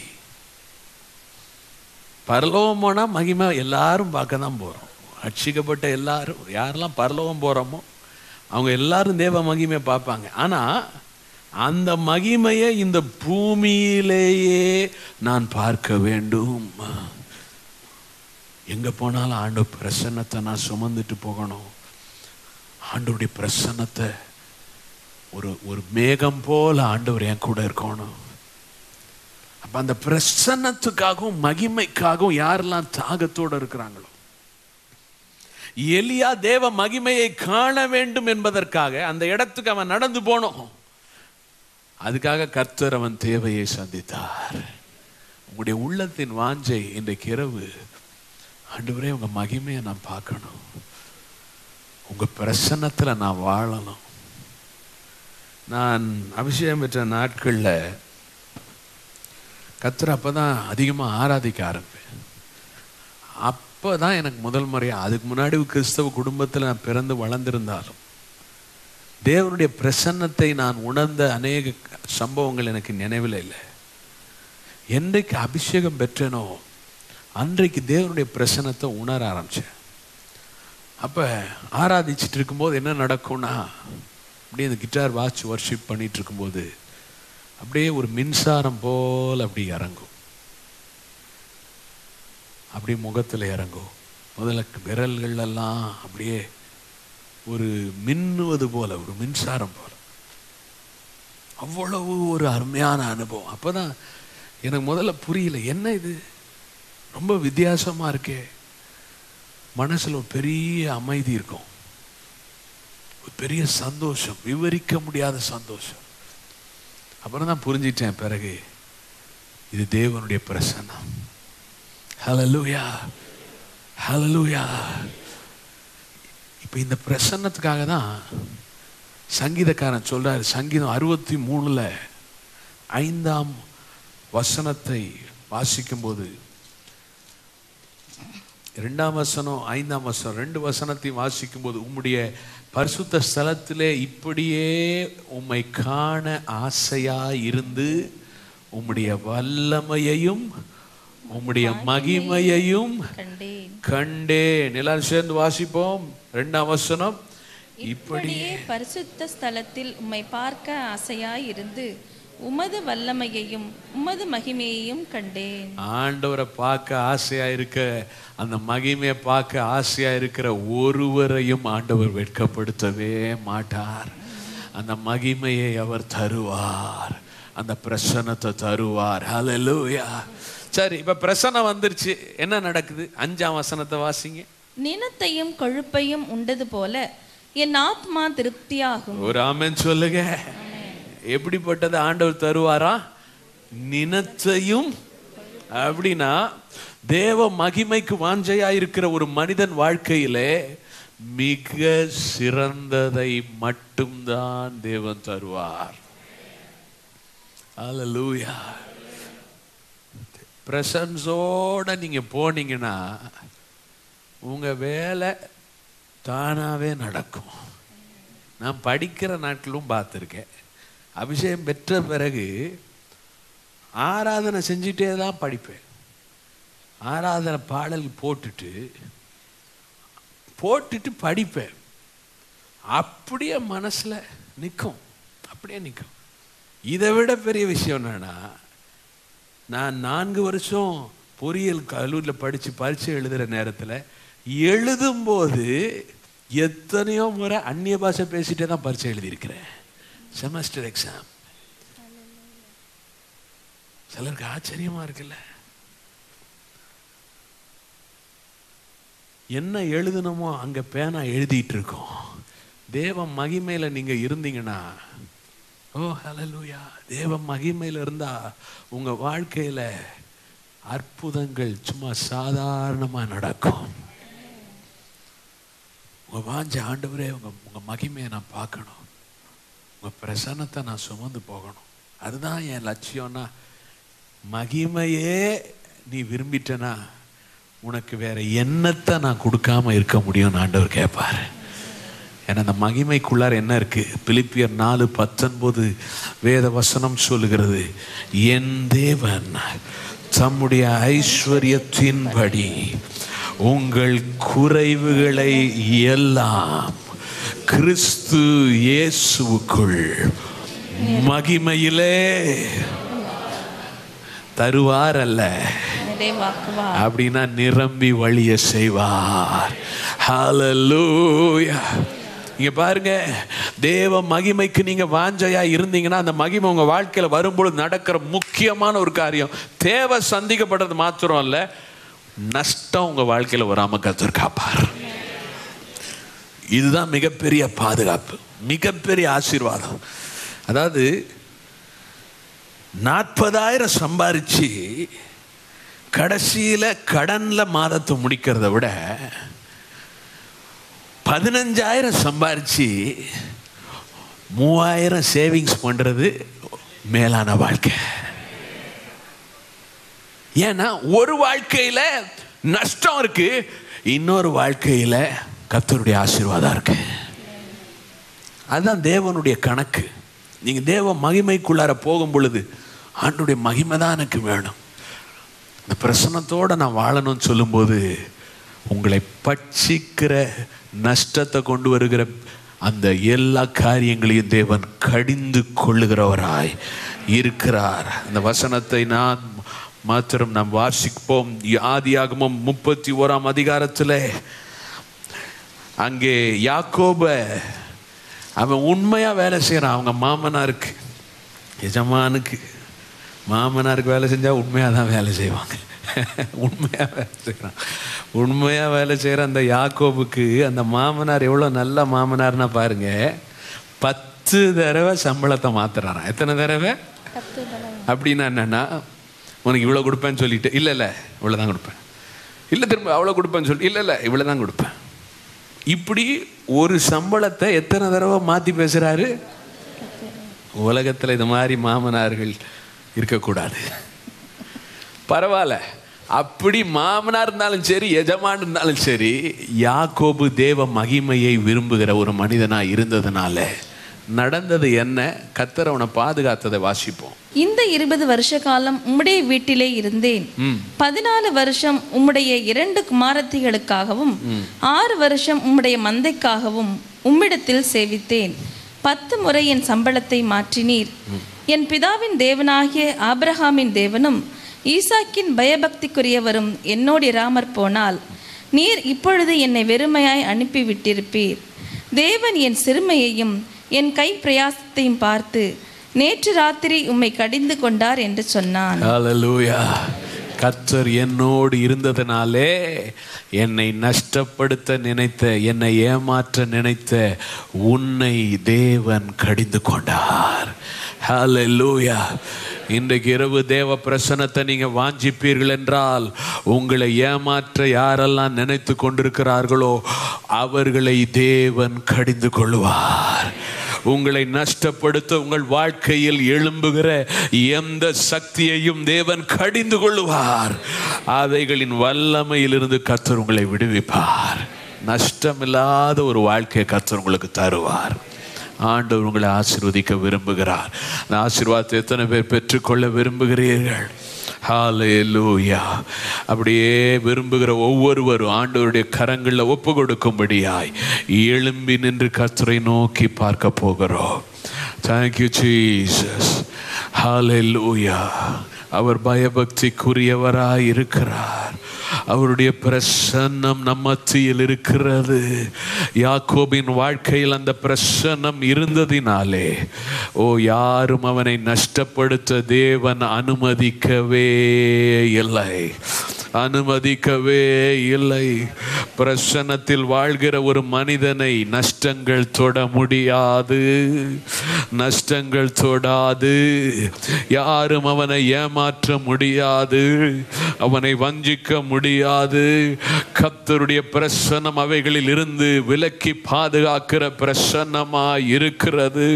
S2: பரலோகம் போனா மகிமை எல்லாரும் பார்க்க தான் போறோம் ரட்சிக்கப்பட்ட எல்லாரும் யாரெல்லாம் பரலோகம் போறோமோ அவங்க எல்லாரும் தேவ மகிமையை பார்ப்பாங்க ஆனா அந்த மகிமையை இந்த பூமியிலேயே நான் பார்க்க வேண்டும் எங்க போனாலும் ஆண்டு பிரசன்னத்தை நான் சுமந்துட்டு போகணும் ஆண்டவருடைய பிரசன்னத்தை ஒரு ஒரு மேகம் போல ஆண்டவர் என் கூட இருக்கணும் அப்ப அந்த பிரசன்னத்துக்காகவும் மகிமைக்காகவும் யாரெல்லாம் தாகத்தோட இருக்கிறாங்களோ எலியா தேவ மகிமையை காண வேண்டும் என்பதற்காக அந்த இடத்துக்கு அவன் நடந்து போனோம் அதுக்காக கர்த்தர் அவன் தேவையை சந்தித்தார் உங்களுடைய உள்ளத்தின் வாஞ்சை இன்றைக்கு இரவு ஆண்டவரே உங்க மகிமையை நான் பார்க்கணும் உங்க பிரசன்னத்துல நான் வாழணும் நான் அபிஷேகம் பெற்ற நாட்கள்ல கர்த்தர் அப்பதான் அதிகமா ஆராதிக்க ஆரம்பிப்பேன் அப்பதான் எனக்கு முதல் முறையா அதுக்கு முன்னாடி கிறிஸ்தவ குடும்பத்துல நான் பிறந்து வளர்ந்திருந்தாலும் தேவனுடைய பிரசன்னத்தை நான் உணர்ந்த அநேக சம்பவங்கள் எனக்கு நினைவில் இல்லை என்றைக்கு அபிஷேகம் பெற்றேனோ அன்றைக்கு தேவனுடைய பிரசன்னத்தை உணர ஆரம்பிச்சேன் அப்ப ஆராதிச்சிட்டு இருக்கும்போது என்ன நடக்கும்னா அப்படியே இந்த கிட்டார் வாட்ச் ஒர்ஷிப் பண்ணிட்டு இருக்கும்போது அப்படியே ஒரு மின்சாரம் போல் அப்படி இறங்கும் அப்படியே முகத்துல இறங்கும் முதல்ல விரல்கள் எல்லாம் அப்படியே ஒரு மின்னுவது போல ஒரு மின்சாரம் போல அவ்வளவு ஒரு அருமையான அனுபவம் அப்பதான் எனக்கு முதல்ல புரியல என்ன இது ரொம்ப வித்தியாசமா இருக்கே மனசுல ஒரு பெரிய அமைதி இருக்கும் ஒரு பெரிய சந்தோஷம் விவரிக்க முடியாத சந்தோஷம் அப்புறம் தான் புரிஞ்சிட்டேன் பிறகு இது தேவனுடைய பிரசன்னம் ஹalleluya ஹalleluya இப்போ இந்த பிரசன்னத்துக்காக தான் சங்கீதக்காரன் சொல்றாரு சங்கீதம் அறுபத்தி மூணுல ஐந்தாம் வசனத்தை வாசிக்கும்போது ரெண்டாம் வசனம் ஐந்தாம் வசனம் ரெண்டு வசனத்தையும் வாசிக்கும்போது உம்முடைய பரிசுத்த ஸ்தலத்திலே இப்படியே உம்மை காண ஆசையா இருந்து உம்முடைய வல்லமையையும் உம்முடைய மகிமையையும்
S3: கண்டேன்
S2: கண்டேன் எல்லாரும் சேர்ந்து வாசிப்போம் ரெண்டாம் வசனம் இப்படி
S3: இப்படியே பரிசுத்த ஸ்தலத்தில் உம்மை பார்க்க ஆசையாய் இருந்து உமது வல்லமையையும் உமது மகிமையையும் கண்டேன்
S2: ஆண்டவரை பார்க்க ஆசையா இருக்க அந்த மகிமையை பார்க்க ஆசையா இருக்கிற ஒருவரையும் ஆண்டவர் வெட்கப்படுத்தவே மாட்டார் அந்த மகிமையை அவர் தருவார் அந்த பிரசன்னத்தை தருவார் ஹalleluya சரி இப்ப பிரசன்னம் வந்துருச்சு என்ன நடக்குது அஞ்சாம் வசனத்தை வாசிங்க
S3: நினத்தையும் கொழுப்பையும் உண்டது போல என் ஆத்மா திருப்தியாகும்
S2: ஒரு ஆமென் சொல்லுங்க எப்படிப்பட்டது ஆண்டவர் தருவாரா நினத்தையும் அப்படின்னா தேவ மகிமைக்கு வாஞ்சையா இருக்கிற ஒரு மனிதன் வாழ்க்கையிலே மிக சிறந்ததை மட்டும்தான் தேவன் தருவார் அல்லேலூயா பிரசன்ஸோட நீங்க போனீங்கன்னா உங்க வேலை தானாவே நடக்கும் நான் படிக்கிற நாட்களும் பார்த்துருக்கேன் அபிஷேகம் பெற்ற பிறகு ஆராதனை செஞ்சுட்டே தான் படிப்பேன் ஆராதனை பாடல் போட்டுட்டு போட்டுட்டு படிப்பேன் அப்படியே மனசுல நிற்கும் அப்படியே நிற்கும் இதை விட பெரிய விஷயம் என்னன்னா நான் நான்கு வருஷம் பொறியியல் கல்லூரியில் படித்து பரீட்சை எழுதுகிற நேரத்தில் எழுதும்போது எத்தனையோ முறை அந்நிய பாஷை பேசிட்டே தான் பரீட்சை எழுதியிருக்கிறேன் செமஸ்டர் எக்ஸாம் சிலருக்கு ஆச்சரியமா இருக்குல்ல என்ன எழுதணுமோ அங்க பேனா எழுதிட்டு இருக்கோம் தேவ மகிமையில நீங்க இருந்தீங்கன்னா ஓ ஹalleluya தேவ மகிமையில இருந்தா உங்க வாழ்க்கையில அற்புதங்கள் சும்மா சாதாரணமா நடக்கும் உங்க வாஞ்ச ஆண்டவரே உங்க உங்க மகிமையை நான் பார்க்கணும் உங்க பிரசன்னத்தை நான் சுமந்து போகணும் அதுதான் என் லட்சியம்னா மகிமையே நீ விரும்பிட்டனா உனக்கு வேற என்னத்தை நான் கொடுக்காம இருக்க முடியும்னு ஆண்டவர் கேட்பாரு ஏன்னா அந்த மகிமைக்குள்ளார என்ன இருக்கு பிலிப்பியர் நாலு பத்தொன்பது வேத வசனம் சொல்லுகிறது என் தேவன் தம்முடைய ஐஸ்வர்யத்தின்படி உங்கள் குறைவுகளை எல்லாம் கிறிஸ்து இயேசுவுக்குள் மகிமையிலே தருவார் அல்ல
S3: நிறைவாக்குவார்
S2: அப்படின்னா நிரம்பி வழிய செய்வார் ஹalleluya இங்க பாருங்க தேவ மகிமைக்கு நீங்க வாஞ்சையா இருந்தீங்கன்னா அந்த மகிமை உங்க வாழ்க்கையில வரும்பொழுது நடக்கிற முக்கியமான ஒரு காரியம் தேவை சந்திக்கப்படுறது மாத்திரம் இல்ல நஷ்டம் உங்க வாழ்க்கையில வராம கத்தர் காப்பார் இதுதான் மிகப்பெரிய பாதுகாப்பு மிகப்பெரிய ஆசீர்வாதம் அதாவது நாற்பதாயிரம் சம்பாரிச்சு கடைசியில கடன்ல மாதத்தை முடிக்கிறத விட பதினஞ்சாயிரம் சம்பாரிச்சு மூவாயிரம் சேவிங்ஸ் பண்றது மேலான வாழ்க்கை ஏன்னா ஒரு வாழ்க்கையில நஷ்டம் இருக்கு இன்னொரு வாழ்க்கையில கர்த்தருடைய ஆசீர்வாதம் இருக்கு அதுதான் தேவனுடைய கணக்கு நீங்க தேவ மகிமைக்குள்ளார போகும் பொழுது ஆண்டுடைய மகிமை தான் எனக்கு வேணும் இந்த பிரசனத்தோட நான் வாழணும்னு சொல்லும்போது உங்களை பட்சிக்கிற நஷ்டத்தை கொண்டு வருகிற அந்த எல்லா காரியங்களையும் தேவன் கடிந்து கொள்ளுகிறவராய் இருக்கிறார் அந்த வசனத்தை நான் மாத்திரம் நாம் வாசிப்போம் ஆதியாகமம் முப்பத்தி ஓராம் அதிகாரத்தில் அங்கே யாக்கோப அவன் உண்மையா வேலை செய்கிறான் அவங்க மாமனாருக்கு எஜமானுக்கு மாமனாருக்கு வேலை செஞ்சா உண்மையாக தான் வேலை செய்வாங்க உண்மையாக வேலை செய்கிறான் உண்மையாக வேலை செய்கிற அந்த யாக்கோபுக்கு அந்த மாமனார் எவ்வளோ நல்ல மாமனார்னா பாருங்க பத்து தடவை சம்பளத்தை மாத்துறாராம் எத்தனை தடவை அப்படின்னா என்னன்னா உனக்கு இவ்வளோ கொடுப்பேன்னு சொல்லிட்டு இல்லை இல்லை இவ்வளோ தான் கொடுப்பேன் இல்லை திரும்ப அவ்வளோ கொடுப்பேன்னு சொல்லி இல்லை இல்லை இவ்வளோ தான் கொடுப்பேன் இப்படி ஒரு சம்பளத்தை எத்தனை தடவை மாற்றி பேசுகிறாரு உலகத்தில் இது மாதிரி மாமனார்கள் இருக்கக்கூடாது பரவாயில்ல அப்படி மாமனார் இருந்தாலும் சரி எஜமான் இருந்தாலும் சரி யாக்கோபு தேவ மகிமையை விரும்புகிற ஒரு மனிதனா இருந்ததுனால நடந்தது என்ன கத்தர் அவனை பாதுகாத்ததை வாசிப்போம்
S3: இந்த இருபது வருஷ காலம் உம்முடைய வீட்டிலே இருந்தேன் பதினாலு வருஷம் உம்முடைய இரண்டு குமாரத்திகளுக்காகவும் ஆறு வருஷம் உம்முடைய மந்தைக்காகவும் உம்மிடத்தில் சேவித்தேன் பத்து முறை என் சம்பளத்தை மாற்றினீர் என் பிதாவின் தேவனாகிய ஆபிரகாமின் தேவனும் ஈசாக்கின் பயபக்திக்குரியவரும் என்னோடு இராமற் போனால் நீர் இப்பொழுது என்னை வெறுமையாய் அனுப்பிவிட்டிருப்பீர் தேவன் என் சிறுமையையும் என் கை பிரயாசத்தையும் பார்த்து நேற்று ராத்திரி உம்மை கடிந்து கொண்டார் என்று சொன்னான்
S2: ஹalleluya கர்த்தர் என்னோடு இருந்ததினாலே என்னை நஷ்டப்படுத்த நினைத்த என்னை ஏமாற்ற நினைத்த உன்னை தேவன் கடிந்து கொண்டார் ஹalleluya இன்றைக்கு இரவு தேவ பிரசனத்தை நீங்க வாஞ்சிப்பீர்கள் என்றால் உங்களை ஏமாற்ற யாரெல்லாம் நினைத்து கொண்டிருக்கிறார்களோ அவர்களை தேவன் கடிந்து கொள்வார் உங்களை நஷ்டப்படுத்த உங்கள் வாழ்க்கையில் எழும்புகிற எந்த சக்தியையும் தேவன் கடிந்து கொள்வார் அவைகளின் வல்லமையிலிருந்து கர்த்தர் உங்களை விடுவிப்பார் நஷ்டமில்லாத ஒரு வாழ்க்கையை கர்த்தர் உங்களுக்கு தருவார் ஆண்டவர் உங்களை ஆசீர்வதிக்க விரும்புகிறார் அந்த ஆசீர்வாதத்தை எத்தனை பேர் பெற்றுக்கொள்ள விரும்புகிறீர்கள் ஹalleluya அப்படியே விரும்புகிற ஒவ்வொருவரும் ஆண்டவருடைய கரங்களில் ஒப்பு கொடுக்கும்படியாய் எழும்பி நின்று கர்த்தரை நோக்கி பார்க்க போகிறோம் தேங்க்யூ ஜீசஸ் ஹalleluya அவர் பயபக்திக்குரியவராய் இருக்கிறார் அவருடைய பிரசன்னம் நம் மத்தியில் இருக்கிறது யாக்கோபின் வாழ்க்கையில் அந்த பிரசன்னம் இருந்ததினாலே ஓ யாரும் அவனை நஷ்டப்படுத்த தேவன் அனுமதிக்கவே இல்லை அனுமதிக்கவே இல்லை பிரசன்னத்தில் வாழ்கிற ஒரு மனிதனை நஷ்டங்கள் தொட முடியாது நஷ்டங்கள் தொடாது யாரும் அவனை ஏமாற்ற முடியாது அவனை வஞ்சிக்க முடியாது கர்த்தருடைய பிரசன்னம் அவைகளில் இருந்து விலக்கி பாதுகாக்கிற பிரசன்னமாய் இருக்கிறது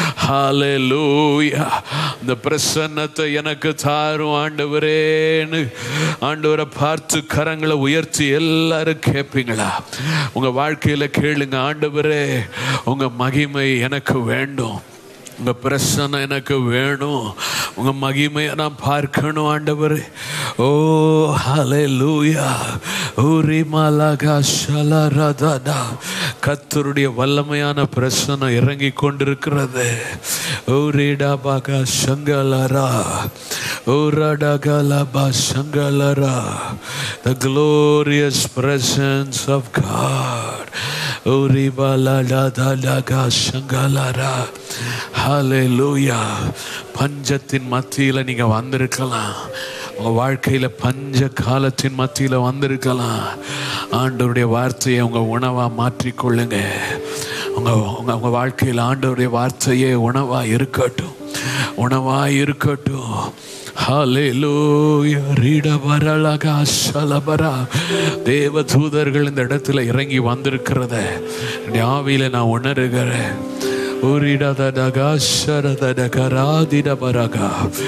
S2: ஹalleluya இந்த பிரசன்னத்தை எனக்கு தாரும் ஆண்டவரேன்னு ஆண்டவரை பார்த்து கரங்களை உயர்த்தி எல்லாரும் கேட்பீங்களா உங்க வாழ்க்கையில கேளுங்க ஆண்டவரே உங்க மகிமை எனக்கு வேண்டும் உங்க பிரசனம் எனக்கு வேணும் உங்க மகிமையை நான் பார்க்கணும் ஆண்டவர் ஓ ஹalleluya ஓரி மலகா ஷலரதடா கர்த்தருடைய வல்லமையான பிரசனம் இறங்கி கொண்டிருக்கிறது ஓரிடா பாகா சங்கலரா ஓரடகலபா சங்கலரா the glorious presence of God ஹalleluya பஞ்சத்தின் மத்தியில நீங்க வந்திருக்கலாம் உங்க வாழ்க்கையில பஞ்ச காலத்தின் மத்தியில வந்திருக்கலாம் ஆண்டவருடைய வார்த்தையை உங்க உணவா மாற்றிக்கொள்ளுங்க உங்க உங்க உங்க வாழ்க்கையில் ஆண்டவருடைய வார்த்தையே உணவா இருக்கட்டும் உணவா இருக்கட்டும் ஹalleluya ரீடபரலகா சலபரா தேவ தூதர்கள் இந்த இடத்துல இறங்கி வந்திருக்கிறத என்னுடைய ஆவியில நான் உணர்கிறேன் உரிடதடகா ஷரதடகராதிடபரகா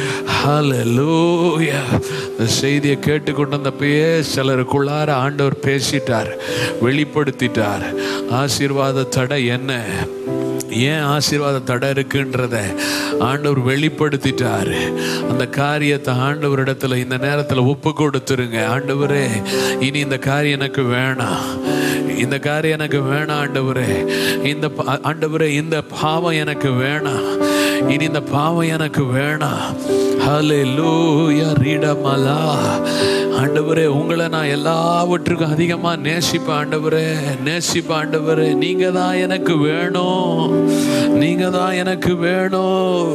S2: ஹalleluya இந்த செய்தியை கேட்டுக்கொண்டு வந்தப்பயே சிலருக்குள்ளார ஆண்டவர் பேசிட்டார் வெளிப்படுத்திட்டார் ஆசீர்வாத தடை என்ன ஏன் ஆசீர்வாத தடை இருக்குன்றத ஆண்டவர் வெளிப்படுத்திட்டாரு அந்த காரியத்தை ஆண்டவர் இடத்துல இந்த நேரத்தில் ஒப்பு கொடுத்துருங்க ஆண்டவரே இனி இந்த காரியம் எனக்கு வேணாம் இந்த காரியம் எனக்கு வேணாம் ஆண்டவரே இந்த பா- ஆண்டவரே இந்த பாவம் எனக்கு வேணாம் இனி இந்த பாவம் எனக்கு வேணாம் ஹalleluya ரீடமலா ஆண்டவரே உங்களை நான் எல்லாவற்றுக்கும் அதிகமா நேசிப்பேன் ஆண்டவரே நேசிப்பேன் ஆண்டவரே நீங்க தான் எனக்கு வேணும் நீங்க தான் எனக்கு வேணும்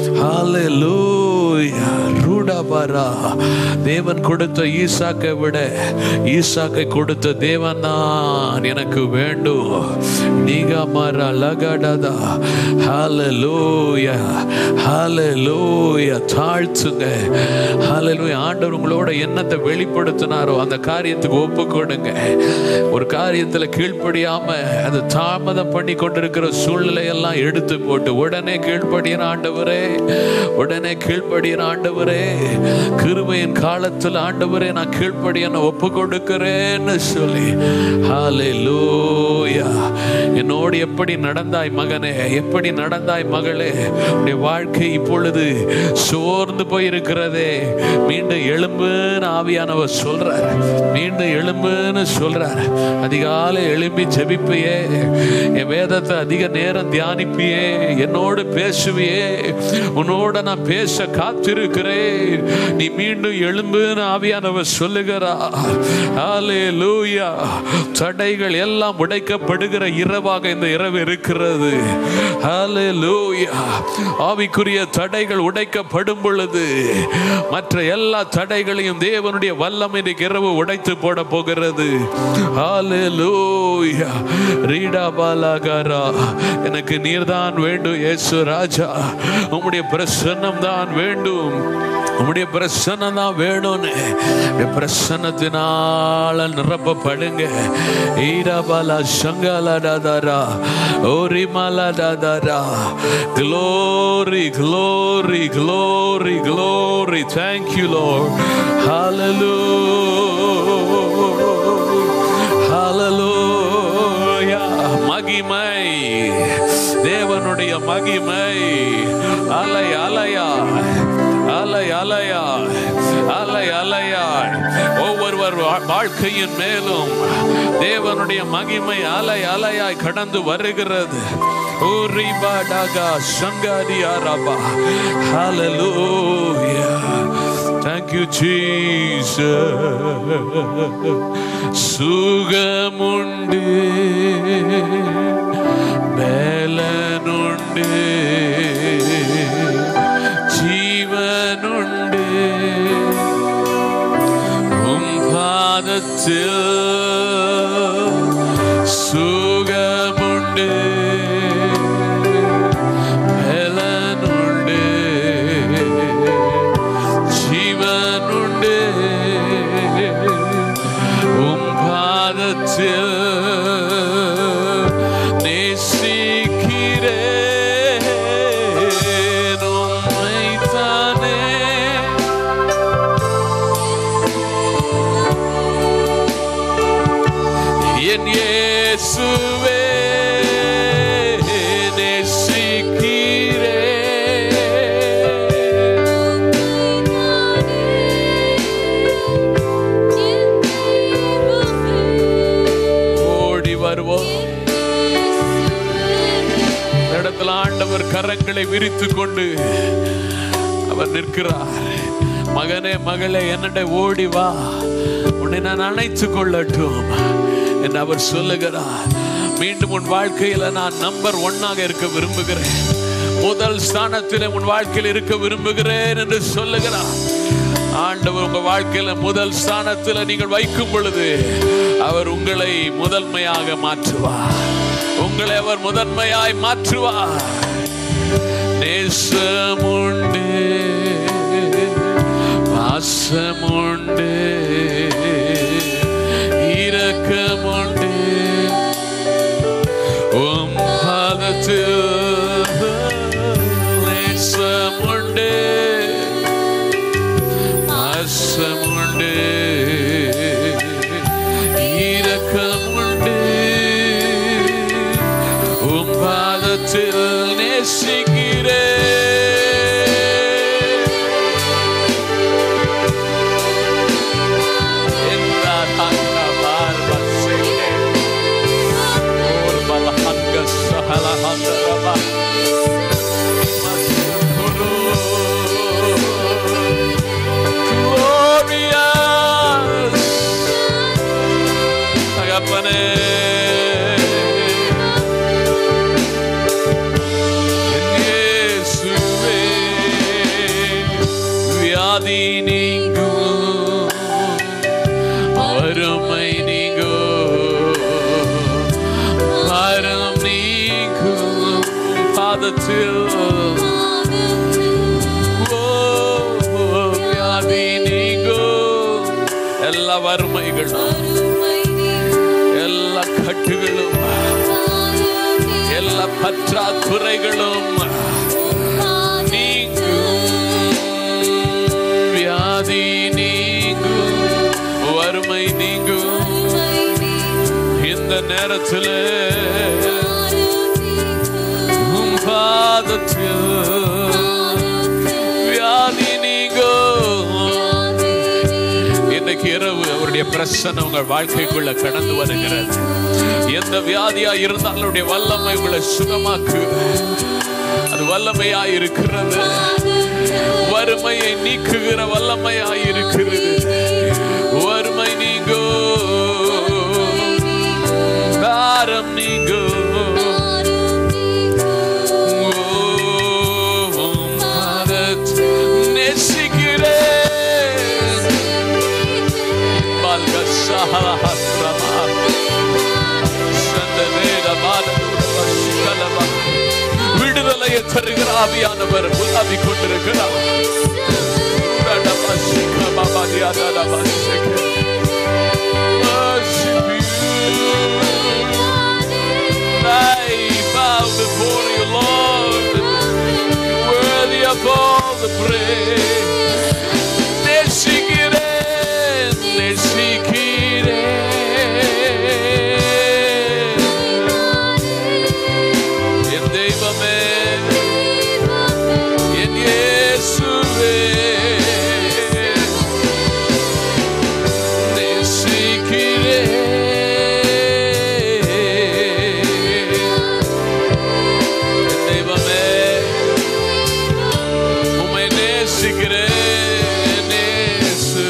S2: ஹalleluya ரூடபரா தேவன் கொடுத்த ஈசாக்கை விட ஈசாக்கை கொடுத்த தேவன் தான் எனக்கு வேண்டும் நீங்க மர லகடதா ஹalleluya ஹalleluya தாழ்த்துங்க ஹalleluya ஆண்டவர் உங்களோட எண்ணத்தை வெளிப்படுத்தினாரோ அந்த காரியத்துக்கு ஒப்பு கொடுங்க ஒரு காரியத்துல கீழ்ப்படியாம அது தாமதம் பண்ணி கொண்டிருக்கிற சூழ்நிலை எல்லாம் எடுத்து போட்டு உடனே கீழ்ப்படியின ஆண்டவரே உடனே கீழ்ப்படியின ஆண்டவரே கிருபையின் காலத்துல ஆண்டவரே நான் கீழ்ப்படியன ஒப்பு கொடுக்கிறேன்னு சொல்லி ஹalleluya என்னோடு எப்படி நடந்தாய் மகனே எப்படி நடந்தாய் மகளே உடைய வாழ்க்கை இப்பொழுது சோர்ந்து போயிருக்கிறதே மீண்டும் எழும்புன்னு ஆவியானவர் சொல்றார் மீண்டும் எழும்புன்னு சொல்றார் அதிகாலை எழும்பி ஜெபிப்பியே என் வேதத்தை அதிக நேரம் தியானிப்பியே என்னோடு பேசுவியே உன்னோட நான் பேச காத்திருக்கிறேன் நீ மீண்டும் எழும்புன்னு ஆவியானவர் சொல்லுகிறார் ஹalleluya தடைகள் எல்லாம் உடைக்கப்படுகிற இரவாக இந்த இரவு இருக்கிறது ஹalleluya ஆவிக்குரிய தடைகள் உடைக்கப்படும் பொழுது மற்ற எல்லா தடைகளையும் தேவனுடைய வல்லம் இன்றைக்கு இரவு உடைத்து போட போகிறது ஹalleluya ரீடா பாலாகாரா எனக்கு நீர்தான் வேண்டும் இயேசு ராஜா உம்முடைய பிரசன்னம் தான் வேண்டும் உம்முடைய பிரசன்னம் தான் வேணும்னு உம்முடைய பிரசன்னத்தினால நிரப்பப்படுங்க ஈரபல சங்கலடாதாரா ஓரிமலடாதாரா glory glory glory glory thank you lord hallelujah hallelujah மகிமை தேவனுடைய மகிமை அலை அலையா அலை அலையா அலை அலையா ஒவ்வொருவர் வா- வாழ்க்கையின் மேலும் தேவனுடைய மகிமை அலை அலையாய் கடந்து வருகிறது ஊரிபாடாகா சங்காரியாரபா ஹalleluya Thank you, Jesus. சுகமுண்டு பலனுண்டு ஜீவனுண்டு உம் பாதத்தில் சுகமுண்டு பலனுண்டு ஜீவனுண்டு உம் பாதத்தில் நேசிக்கிறேன் உம்மைத்தானே என் இயேசுவே நேசிக்கிறேன் ஓடி வருவோம் இந்த இடத்துல ஆண்டவர் கரங்களை விரித்து கொண்டு அவர் நிற்கிறார் மகனே மகளே என்னடை ஓடி வா உன்னை நான் அணைத்துக் கொள்ளட்டும் என்று அவர் சொல்லுகிறார் மீண்டும் உன் வாழ்க்கையில நான் நம்பர் ஒன்னாக இருக்க விரும்புகிறேன் முதல் ஸ்தானத்தில் உன் வாழ்க்கையில் இருக்க விரும்புகிறேன் என்று சொல்லுகிறார் ஆண்டவர் உங்க வாழ்க்கையில முதல் ஸ்தானத்தில் நீங்கள் வைக்கும் பொழுது அவர் உங்களை முதன்மையாக மாற்றுவார் உங்களை அவர் முதன்மையாய் மாற்றுவார் நேசமுண்டு பாசமுண்டு இரக்கமுண்டு உம் பாதத்தில் நேசமுண்டு பாசமுண்டு இரக்கமுண்டு உம் பாதத்தில் நேசிக்கிறேன் Entra tanta barba seca. Orba la hanga sahala hanga raba. Glorious. தகப்பனே. என் இயேசுவே, வியாதி நீங்கும் வறுமை நீங்கோ பாரம் நீங்கும் பாதத்தில் ஓ, வியாதி நீங்கோ எல்லா வறுமைகளும் எல்லா கட்டுகளும் எல்லா பற்றாக்குறைகளும் நீங்கும் வியாதி நீங்கும் வறுமை நீங்கும் இந்த நேரத்தில் உம் பாதத்தில் வியாதி நீங்கும் இன்னைக்கு இரவு அவருடைய பிரசன்னம் உங்கள் வாழ்க்கைக்குள்ள கடந்து வருகிறது எந்த வியாதியா இருந்தாலும் அவருடைய வல்லமை உங்களை சுகமாக்கு அது வல்லமையா இருக்கிறது வறுமையை நீக்குகிற வல்லமையா இருக்கிறது வறுமை நீங்கோ பாரம் நீங்கோ ஓம் பாதத்தில் நேசிக்கிறேன் Malga Sahala Hasrama சந்தவேத மாதவ சிக்கலமா விடுதலையை தருகிற ஆவியானவர் உலாவி கொண்டிருக்கிறார் உடனமா சிக்கமா மதியாதமா சிக்க Worship you. I bow before you, Lord. Worthy of all the praise. நேசிக்கிறேன், நேசிக்கிறேன். என் தெய்வமே, என் இயேசுவே. நேசிக்கிறேன். என் தெய்வமே, உம்மை நேசிக்கிறேன், நேசு.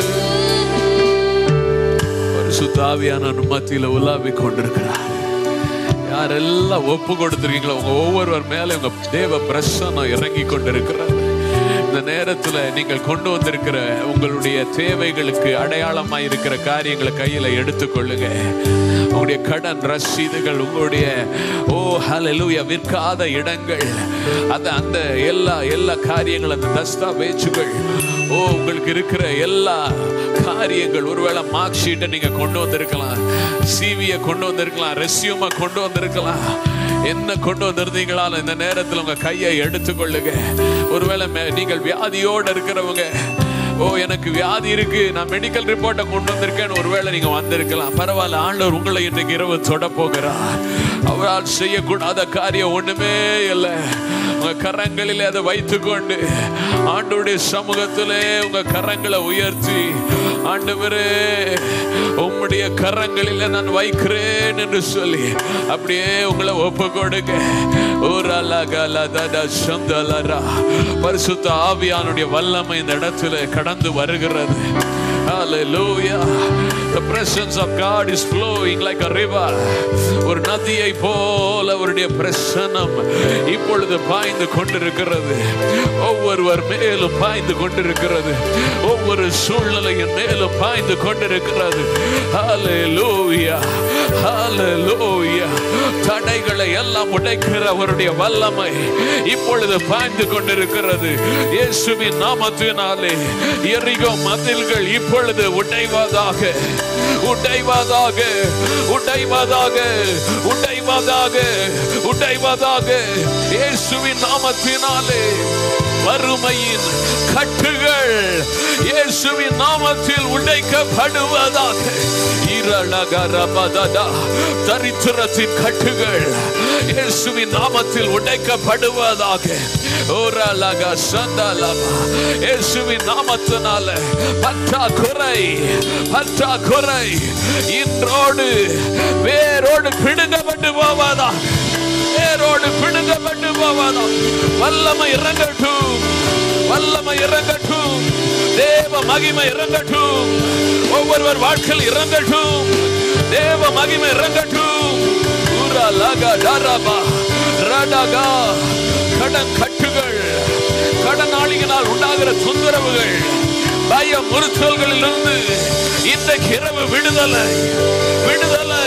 S2: பரிசுத்தாவியான மத்தியில உலாவிக் கொண்டிருக்கிறார் யாரெல்லாம் ஒப்பு கொடுத்திருக்கீங்களோ உங்க ஒவ்வொருவர் மேல உங்க தேவ பிரசனம் இறங்கி கொண்டிருக்கிறது இந்த நேரத்துல நீங்கள் கொண்டு வந்திருக்கிற உங்களுடைய தேவைகளுக்கு அடையாளமா இருக்கிற காரியங்களை கையில எடுத்துக்கொள்ளுங்க உங்களுடைய கடன் ரசீதுகள் உங்களுடைய ஓ ஹalleluya விற்காத இடங்கள் அது அந்த எல்லா எல்லா காரியங்கள் அந்த தஸ்தாவேஜுகள் ஓ உங்களுக்கு இருக்கிற எல்லா காரியங்கள் ஒருவேளை மார்க் ஷீட்டை நீங்க கொண்டு வந்திருக்கலாம் சிவியை கொண்டு வந்திருக்கலாம் ரெஸ்யூமை கொண்டு வந்திருக்கலாம் என்ன கொண்டு வந்திருந்தீங்களாலும் இந்த நேரத்தில் உங்க கையை எடுத்துக்கொள்ளுங்க ஒருவேளை மே- நீங்கள் வியாதியோடு இருக்கிறவங்க ஓ எனக்கு வியாதி இருக்கு நான் மெடிக்கல் ரிப்போர்ட்டை கொண்டு வந்திருக்கேன்னு ஒருவேளை நீங்க வந்திருக்கலாம் பரவாயில்ல ஆண்டவர் உங்களை இன்றைக்கு இரவு தொட போகிறார் அவரால் செய்யக்கூடாத காரியம் ஒண்ணுமே இல்லை உங்க கரங்களிலே அதை வைத்துக்கொண்டு ஆண்டவருடைய சமூகத்திலே உங்க கரங்களை உயர்த்தி ஆண்டவரே உம்முடைய கரங்களிலே நான் வைக்கிறேன் என்று சொல்லி அப்படியே உங்களை ஒப்பு கொடுங்க ஊரலகலதட சந்தலரா. பரிசுத்த ஆவியானுடைய வல்லமை இந்த இடத்துல கடந்து வருகிறது Hallelujah. The presence of God is flowing like a river. ஒரு நதியை போல அவருடைய பிரசன்னம் இப்பொழுது பாய்ந்து கொண்டிருக்கிறது ஒவ்வொருவர் மேலும் பாய்ந்து கொண்டிருக்கிறது ஒவ்வொரு சூழ்நிலையின் மேலும் பாய்ந்து கொண்டிருக்கிறது ஹalleluya ஹalleluya தடைகளை எல்லாம் உடைக்கிற அவருடைய வல்லமை இப்பொழுது பாய்ந்து கொண்டிருக்கிறது இயேசுவின் நாமத்தினாலே எரிகோ மதில்கள் இப்பொழுது உடைவதாக உடைவதாக உடைவதாக உடைவதாக உடைவதாக இயேசுவின் நாமத்தினாலே வறுமையின் கட்டுகள் இயேசுவின் நாமத்தில் உடைக்கப்படுவதாக இரளகரபததா தரித்திரத்தின் கட்டுகள் இயேசுவின் நாமத்தில் உடைக்கப்படுவதாக ஓரலக சந்தலமா இயேசுவின் நாமத்தினால பற்றாக்குறை பற்றாக்குறை இன்றோடு வேரோடு பிடுங்கப்பட்டு போவதா வேரோடு பிடுங்கப்பட்டு போவதா வல்லமை இறங்கட்டும் வல்லமை இறங்கட்டும் தேவ மகிமை இறங்கட்டும் ஒவ்வொருவர் வாழ்க்கையில் இறங்கட்டும் தேவ மகிமை இறங்கட்டும் ஊரா லகா டரபா ரடகா கடன் கட்டுகள் கடனாளிகளால் உண்டாகிற தொந்தரவுகள் பய முறுத்தல்களிலிருந்து இன்றைக்கு இரவு விடுதலை விடுதலை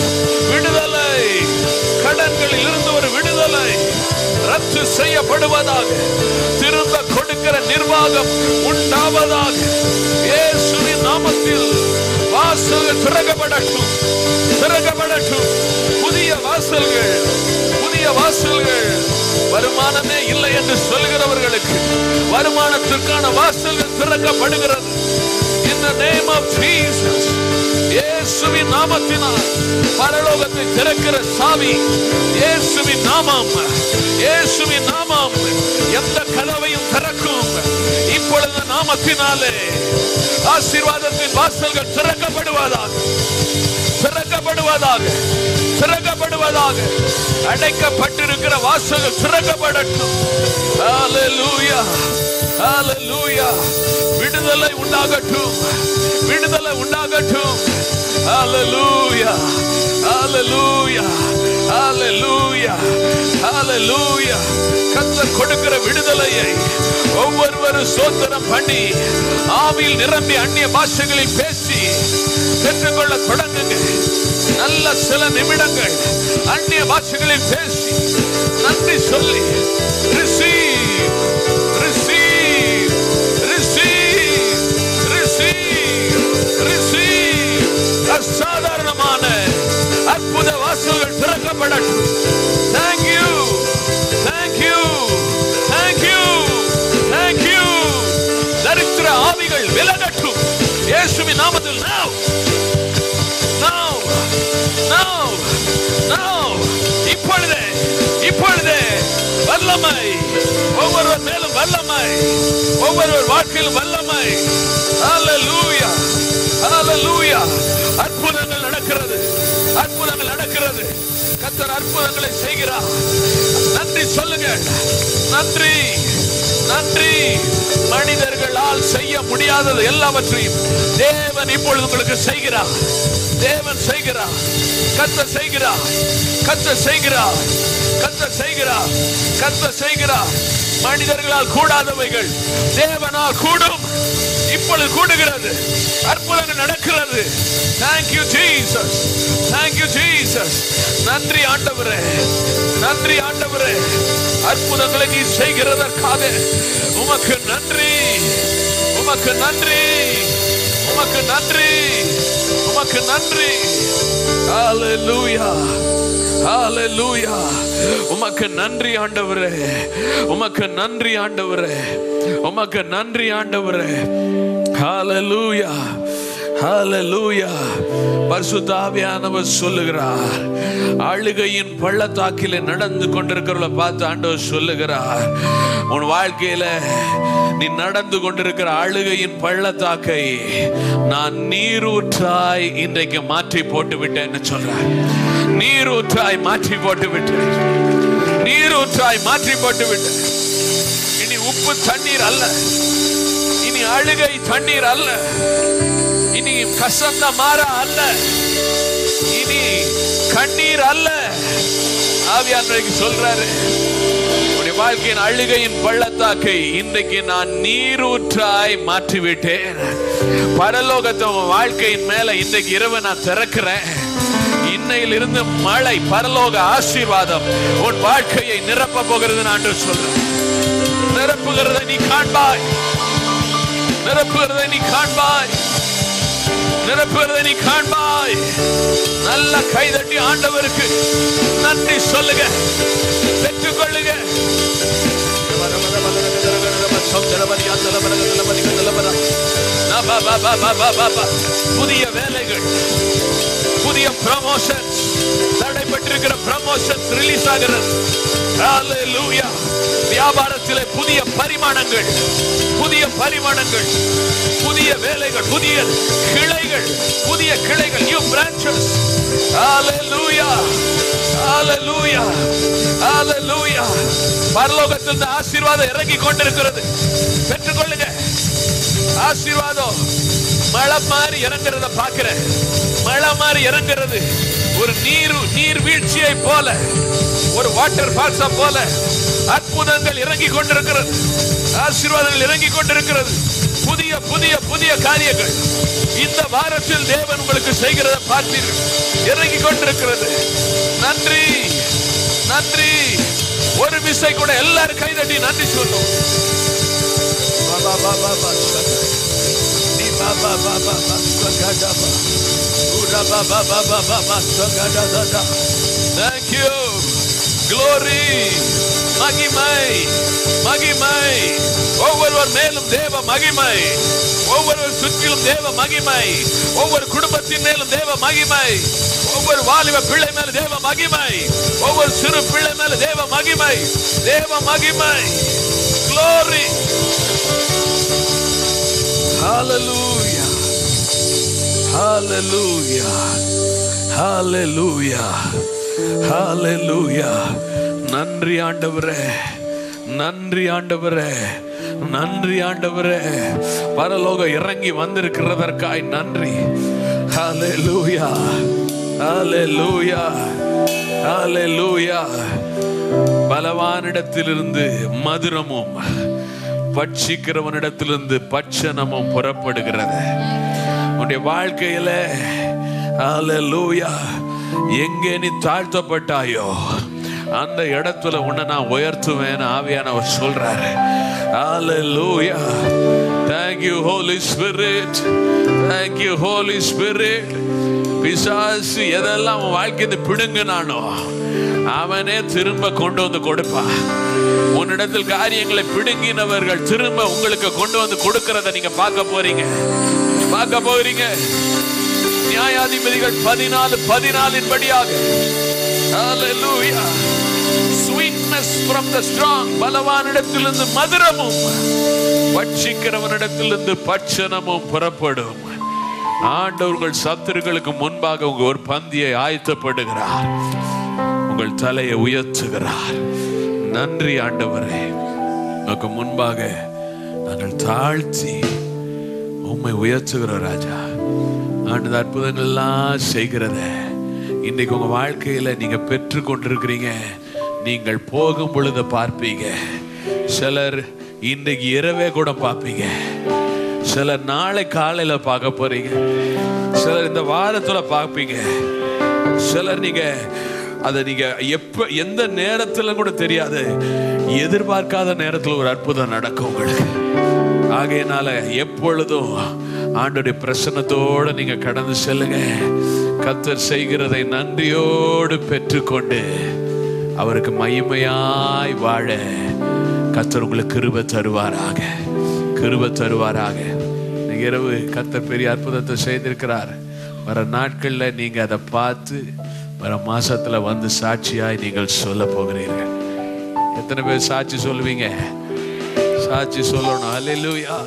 S2: விடுதலை கடன்களில் இருந்து ஒரு விடுதலை ரத்து செய்யப்படுவதாக திரும்ப கொடுக்கிற நிர்வாகம் உண்டாவதாக இயேசுவின் நாமத்தில் வாசல்கள் திறக்கப்படட்டும் திறக்கப்படட்டும் புதிய வாசல்கள் புதிய வாசல்கள் வருமானமே இல்லை என்று சொல்கிறவர்களுக்கு வருமானத்திற்கான வாசல்கள் திறக்கப்படுகிறது in the name of Jesus இயேசுவின் நாமத்தினால் பரலோகத்தை திறக்கிற சாவி இயேசுவின் நாமம் இயேசுவின் நாமம் எந்த கதவையும் திறக்கும் இப்பொழுது நாமத்தினாலே ஆசீர்வாதத்தின் வாசல்கள் திறக்கப்படுவதாக திறக்கப்படுவதாக திறக்கப்படுவதாக அடைக்கப்பட்டிருக்கிற வாசல்கள் திறக்கப்படட்டும் ஹalleluya ஹalleluya விடுதலை உண்டாகட்டும் விடுதலை உண்டாகட்டும் ஹalleluya ஹalleluya ஹalleluya ஹalleluya கர்த்தர் கொடுக்கிற விடுதலையை ஒவ்வொருவரும் சோதனம் பண்ணி ஆவியில் நிரம்பி அந்நிய பாஷைகளில் பேசி பெற்றுக்கொள்ள தொடங்குங்க நல்ல சில நிமிடங்கள் அந்நிய பாஷைகளில் பேசி நன்றி சொல்லி receive receive receive receive receive அசாதாரணமான அற்புத வாசல்கள் திறக்கப்படட்டும் thank you thank you thank you thank you தரித்திர ஆவிகள் விலகட்டும் இயேசுவின் நாமத்தில் now now now now இப்பொழுதே இப்பொழுதே வல்லமை ஒவ்வொருவர் மேலும் வல்லமை ஒவ்வொருவர் வாழ்க்கையிலும் வல்லமை ஹalleluya ஹalleluya அற்புதங்கள் நடக்கிறது அற்புதங்கள் நடக்கிறது கர்த்தர் அற்புதங்களை செய்கிறார் நன்றி சொல்லுங்க நன்றி நன்றி மனிதர்களால் செய்ய முடியாதது எல்லாவற்றையும் தேவன் இப்பொழுது உங்களுக்கு செய்கிறார் தேவன் செய்கிறார் கத்த செய்கிறார் கத்த செய்கிறார் கத்த செய்கிறார் கத்த செய்கிறார் மனிதர்களால் கூடாதவைகள் தேவனால் கூடும் இப்பொழுது கூடுகிறது அற்புதங்கள் நடக்கிறது தேங்க்யூ ஜீசஸ் தேங்க்யூ ஜீசஸ் நன்றி ஆண்டவரே நன்றி ஆண்டவரே அற்புதங்களை நீ செய்கிறதற்காக உமக்கு நன்றி உமக்கு நன்றி உமக்கு நன்றி உமக்கு நன்றி ஹalleluya ஹalleluya உமக்கு நன்றி ஆண்டவரே உமக்கு நன்றி ஆண்டவரே உமக்கு நன்றி ஆண்டவரே ஹalleluya ஹalleluya பரிசுத்த ஆவியானவர் சொல்லுகிறார் அழுகையின் பள்ளத்தாக்கிலே நடந்து கொண்டிருக்கிறவளை பார்த்து ஆண்டவர் சொல்லுகிறார் உன் வாழ்க்கையில நீ நடந்து கொண்டிருக்கிற அழுகையின் பள்ளத்தாக்கை நான் நீரூற்றாய் இன்றைக்கு மாற்றி போட்டு விட்டேன்னு சொல்றேன் நீரூற்றாய் மாற்றி போட்டு விட்டேன் நீரூற்றாய் மாற்றி போட்டு விட்டேன் இனி உப்பு தண்ணீர் அல்ல இனி அழுகை தண்ணீர் அல்ல இனி இனி கசந்த மாற அல்ல இனி கண்ணீர் அல்ல ஆவியானவருக்கு சொல்றாரு உன்னுடைய வாழ்க்கையின் அழுகையின் பள்ளத்தாக்கை இன்றைக்கு நான் நீரூற்றாய் மாற்றிவிட்டேன் பரலோகத்தை உன் வாழ்க்கையின் மேல இன்றைக்கு இரவு நான் திறக்கிறேன் இன்னையிலிருந்து மழை பரலோக ஆசீர்வாதம் உன் வாழ்க்கையை நிரப்ப போகிறது நான் சொல்றேன் நிரப்புகிறதை நீ காண்பாய் நிரப்புகிறதை நீ காண்பாய் நிரப்புகிறதை நீ காண்பாய் நல்ல கைதட்டி ஆண்டவருக்கு நன்றி சொல்லுங்க பெற்றுக்கொள்ளுங்க புதிய வேலைகள் புதிய ப்ரமோஷன் தடைப்பட்டிருக்கிற ப்ரமோஷன் ரிலீஸ் ஆகிறது Hallelujah. வியாபாரத்திலே புதிய பரிமாணங்கள் புதிய பரிமாணங்கள் புதிய வேலைகள் புதிய கிளைகள் புதிய கிளைகள் new branches Hallelujah. Hallelujah. Hallelujah. பரலோகத்திலிருந்து ஆசீர்வாதம் இறங்கி கொண்டிருக்கிறது பெற்றுக்கொள்ளுங்க ஆசீர்வாதம் மழை மாதிரி இறங்குறத பாக்குறேன் மழை மாதிரி இறங்குறது ஒரு நீர் நீர் வீழ்ச்சியை போல ஒரு வாட்டர் ஃபால்ஸ் போல அற்புதங்கள் இறங்கி கொண்டிருக்கிறது ஆசீர்வாதங்கள் இறங்கி கொண்டிருக்கிறது புதிய புதிய புதிய காரியங்கள் இந்த வாரத்தில் தேவன் உங்களுக்கு செய்கிறத பார்த்தீர்கள் இறங்கி கொண்டிருக்கிறது நன்றி நன்றி ஒரு விசை கூட எல்லாரும் கைதட்டி நன்றி சொல்லும் பா, பா, பா, பா, பா, சா. நீ பா, பா, பா, பா, பா, சகடா, பா. உடா, பா, பா, பா, பா, பா, பா, சகடா, தா, தா. Thank you. Glory. மகிமை மகிமை ஒவ்வொருவர் மேலும் தேவ மகிமை ஒவ்வொருவர் சுற்றிலும் தேவ மகிமை ஒவ்வொரு குடும்பத்தின் மேலும் தேவ மகிமை ஒவ்வொரு வாலிப பிள்ளை மேல தேவ மகிமை ஒவ்வொரு சிறு பிள்ளை மேல தேவ மகிமை தேவ மகிமை Glory. Hallelujah. Hallelujah. Hallelujah. Hallelujah. நன்றி ஆண்டவரே நன்றி ஆண்டவரே நன்றி ஆண்டவரே பரலோகம் இறங்கி வந்திருக்கிறதற்காய் நன்றி Hallelujah. Hallelujah. Hallelujah. பலவானிடத்திலிருந்து மதுரமும் பட்சிக்கிறவனிடத்திலிருந்து பட்சணமும் புறப்படுகிறது உன்னுடைய வாழ்க்கையில ஹalleluya எங்கே நீ தாழ்த்தப்பட்டாயோ அந்த இடத்துல உன்னை நான் உயர்த்துவேன் ஆவியானவர் சொல்றாரு ஹalleluya thank you holy spirit thank you holy spirit பிசாசு எதெல்லாம் உன் வாழ்க்கையை பிடுங்கினானோ அவனே திரும்ப கொண்டு வந்து கொடுப்பான் உன்னிடத்தில் காரியங்களை பிடுங்கினவர்கள் திரும்ப உங்களுக்கு கொண்டு வந்து கொடுக்கறத நீங்க பார்க்க போறீங்க பார்க்க போறீங்க நியாயாதிபதிகள் பதினாலு பதினாலின் படியாக Hallelujah. Sweetness from the strong பலவானிடத்திலிருந்து மதுரமும் பட்சிக்கிறவனிடத்திலிருந்து பட்சணமும் புறப்படும் ஆண்டவர்கள் சத்துருக்களுக்கு முன்பாக உங்க ஒரு பந்தியை ஆயத்தப்படுகிறார் உங்கள் தலையை உயர்த்துகிறார் நன்றி ஆண்டவரே உனக்கு முன்பாக நாங்கள் தாழ்த்தி உம்மை உயர்த்துகிறோம் ராஜா ஆண்டு அற்புதங்கள் எல்லாம் செய்கிறத இன்னைக்கு உங்க வாழ்க்கையில நீங்க பெற்று கொண்டிருக்கிறீங்க நீங்கள் போகும் பொழுது பார்ப்பீங்க சிலர் இன்றைக்கு இரவே கூட பார்ப்பீங்க சிலர் நாளை காலையில பார்க்க போறீங்க சிலர் இந்த வாரத்துல பார்ப்பீங்க சிலர் நீங்க அதை நீங்க எப்ப எந்த நேரத்துல கூட தெரியாது எதிர்பார்க்காத நேரத்துல ஒரு அற்புதம் நடக்கும் உங்களுக்கு ஆகையினால எப்பொழுதும் ஆண்டுடைய பிரசன்னத்தோட நீங்க கடந்து செல்லுங்க கத்தர் செய்கிறதை நன்றியோடு பெற்றுக்கொண்டு அவருக்கு மகிமையாய் வாழ கத்தர் உங்களுக்கு கிருப தருவாராக கிருப தருவாராக இன்னைக்கு இரவு கத்தர் பெரிய அற்புதத்தை செய்திருக்கிறார் வர நாட்கள்ல நீங்க அதை பார்த்து வர மாசத்துல வந்து சாட்சியாய் நீங்கள் சொல்ல போகிறீர்கள் எத்தனை பேர் சாட்சி சொல்லுவீங்க சாட்சி சொல்லணும் அல்லேலூயா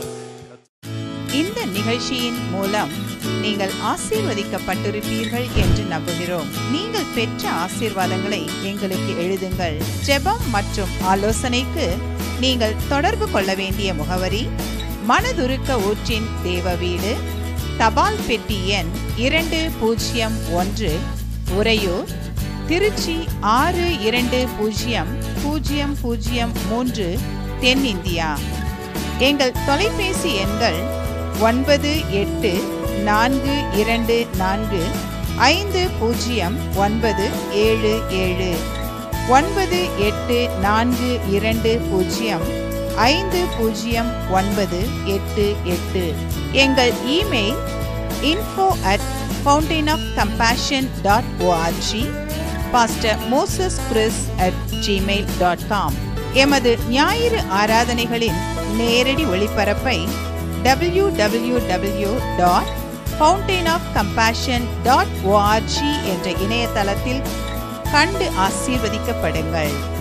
S4: இந்த நிகழ்ச்சியின் மூலம் நீங்கள் ஆசீர்வதிக்கப்பட்டிருப்பீர்கள் என்று நம்புகிறோம் நீங்கள் பெற்ற ஆசீர்வாதங்களை எங்களுக்கு எழுதுங்கள் ஜெபம் மற்றும் ஆலோசனைக்கு நீங்கள் தொடர்பு கொள்ள வேண்டிய முகவரி மனதுருக்க ஊற்றின் தேவ வீடு தபால் பெட்டி எண் இரண்டு பூஜ்ஜியம் ஒன்று உறையூர் திருச்சி ஆறு இரண்டு பூஜ்ஜியம் பூஜ்ஜியம் பூஜ்ஜியம் மூன்று தென்னிந்தியா எங்கள் தொலைபேசி எண்கள் ஒன்பது எட்டு நான்கு இரண்டு நான்கு ஐந்து பூஜ்ஜியம் ஒன்பது ஏழு ஏழு ஒன்பது எட்டு நான்கு இரண்டு பூஜ்ஜியம் ஐந்து பூஜ்ஜியம் ஒன்பது எட்டு எட்டு எங்கள் email info at fountain of compassion dot ORG pastor Moses Chris at Gmail dot com எமது ஞாயிறு ஆராதனைகளின் நேரடி ஒளிபரப்பை W W W dot fountain of compassion dot ORG என்ற இணையதளத்தில் கண்டு ஆசீர்வதிக்கப்படுங்கள்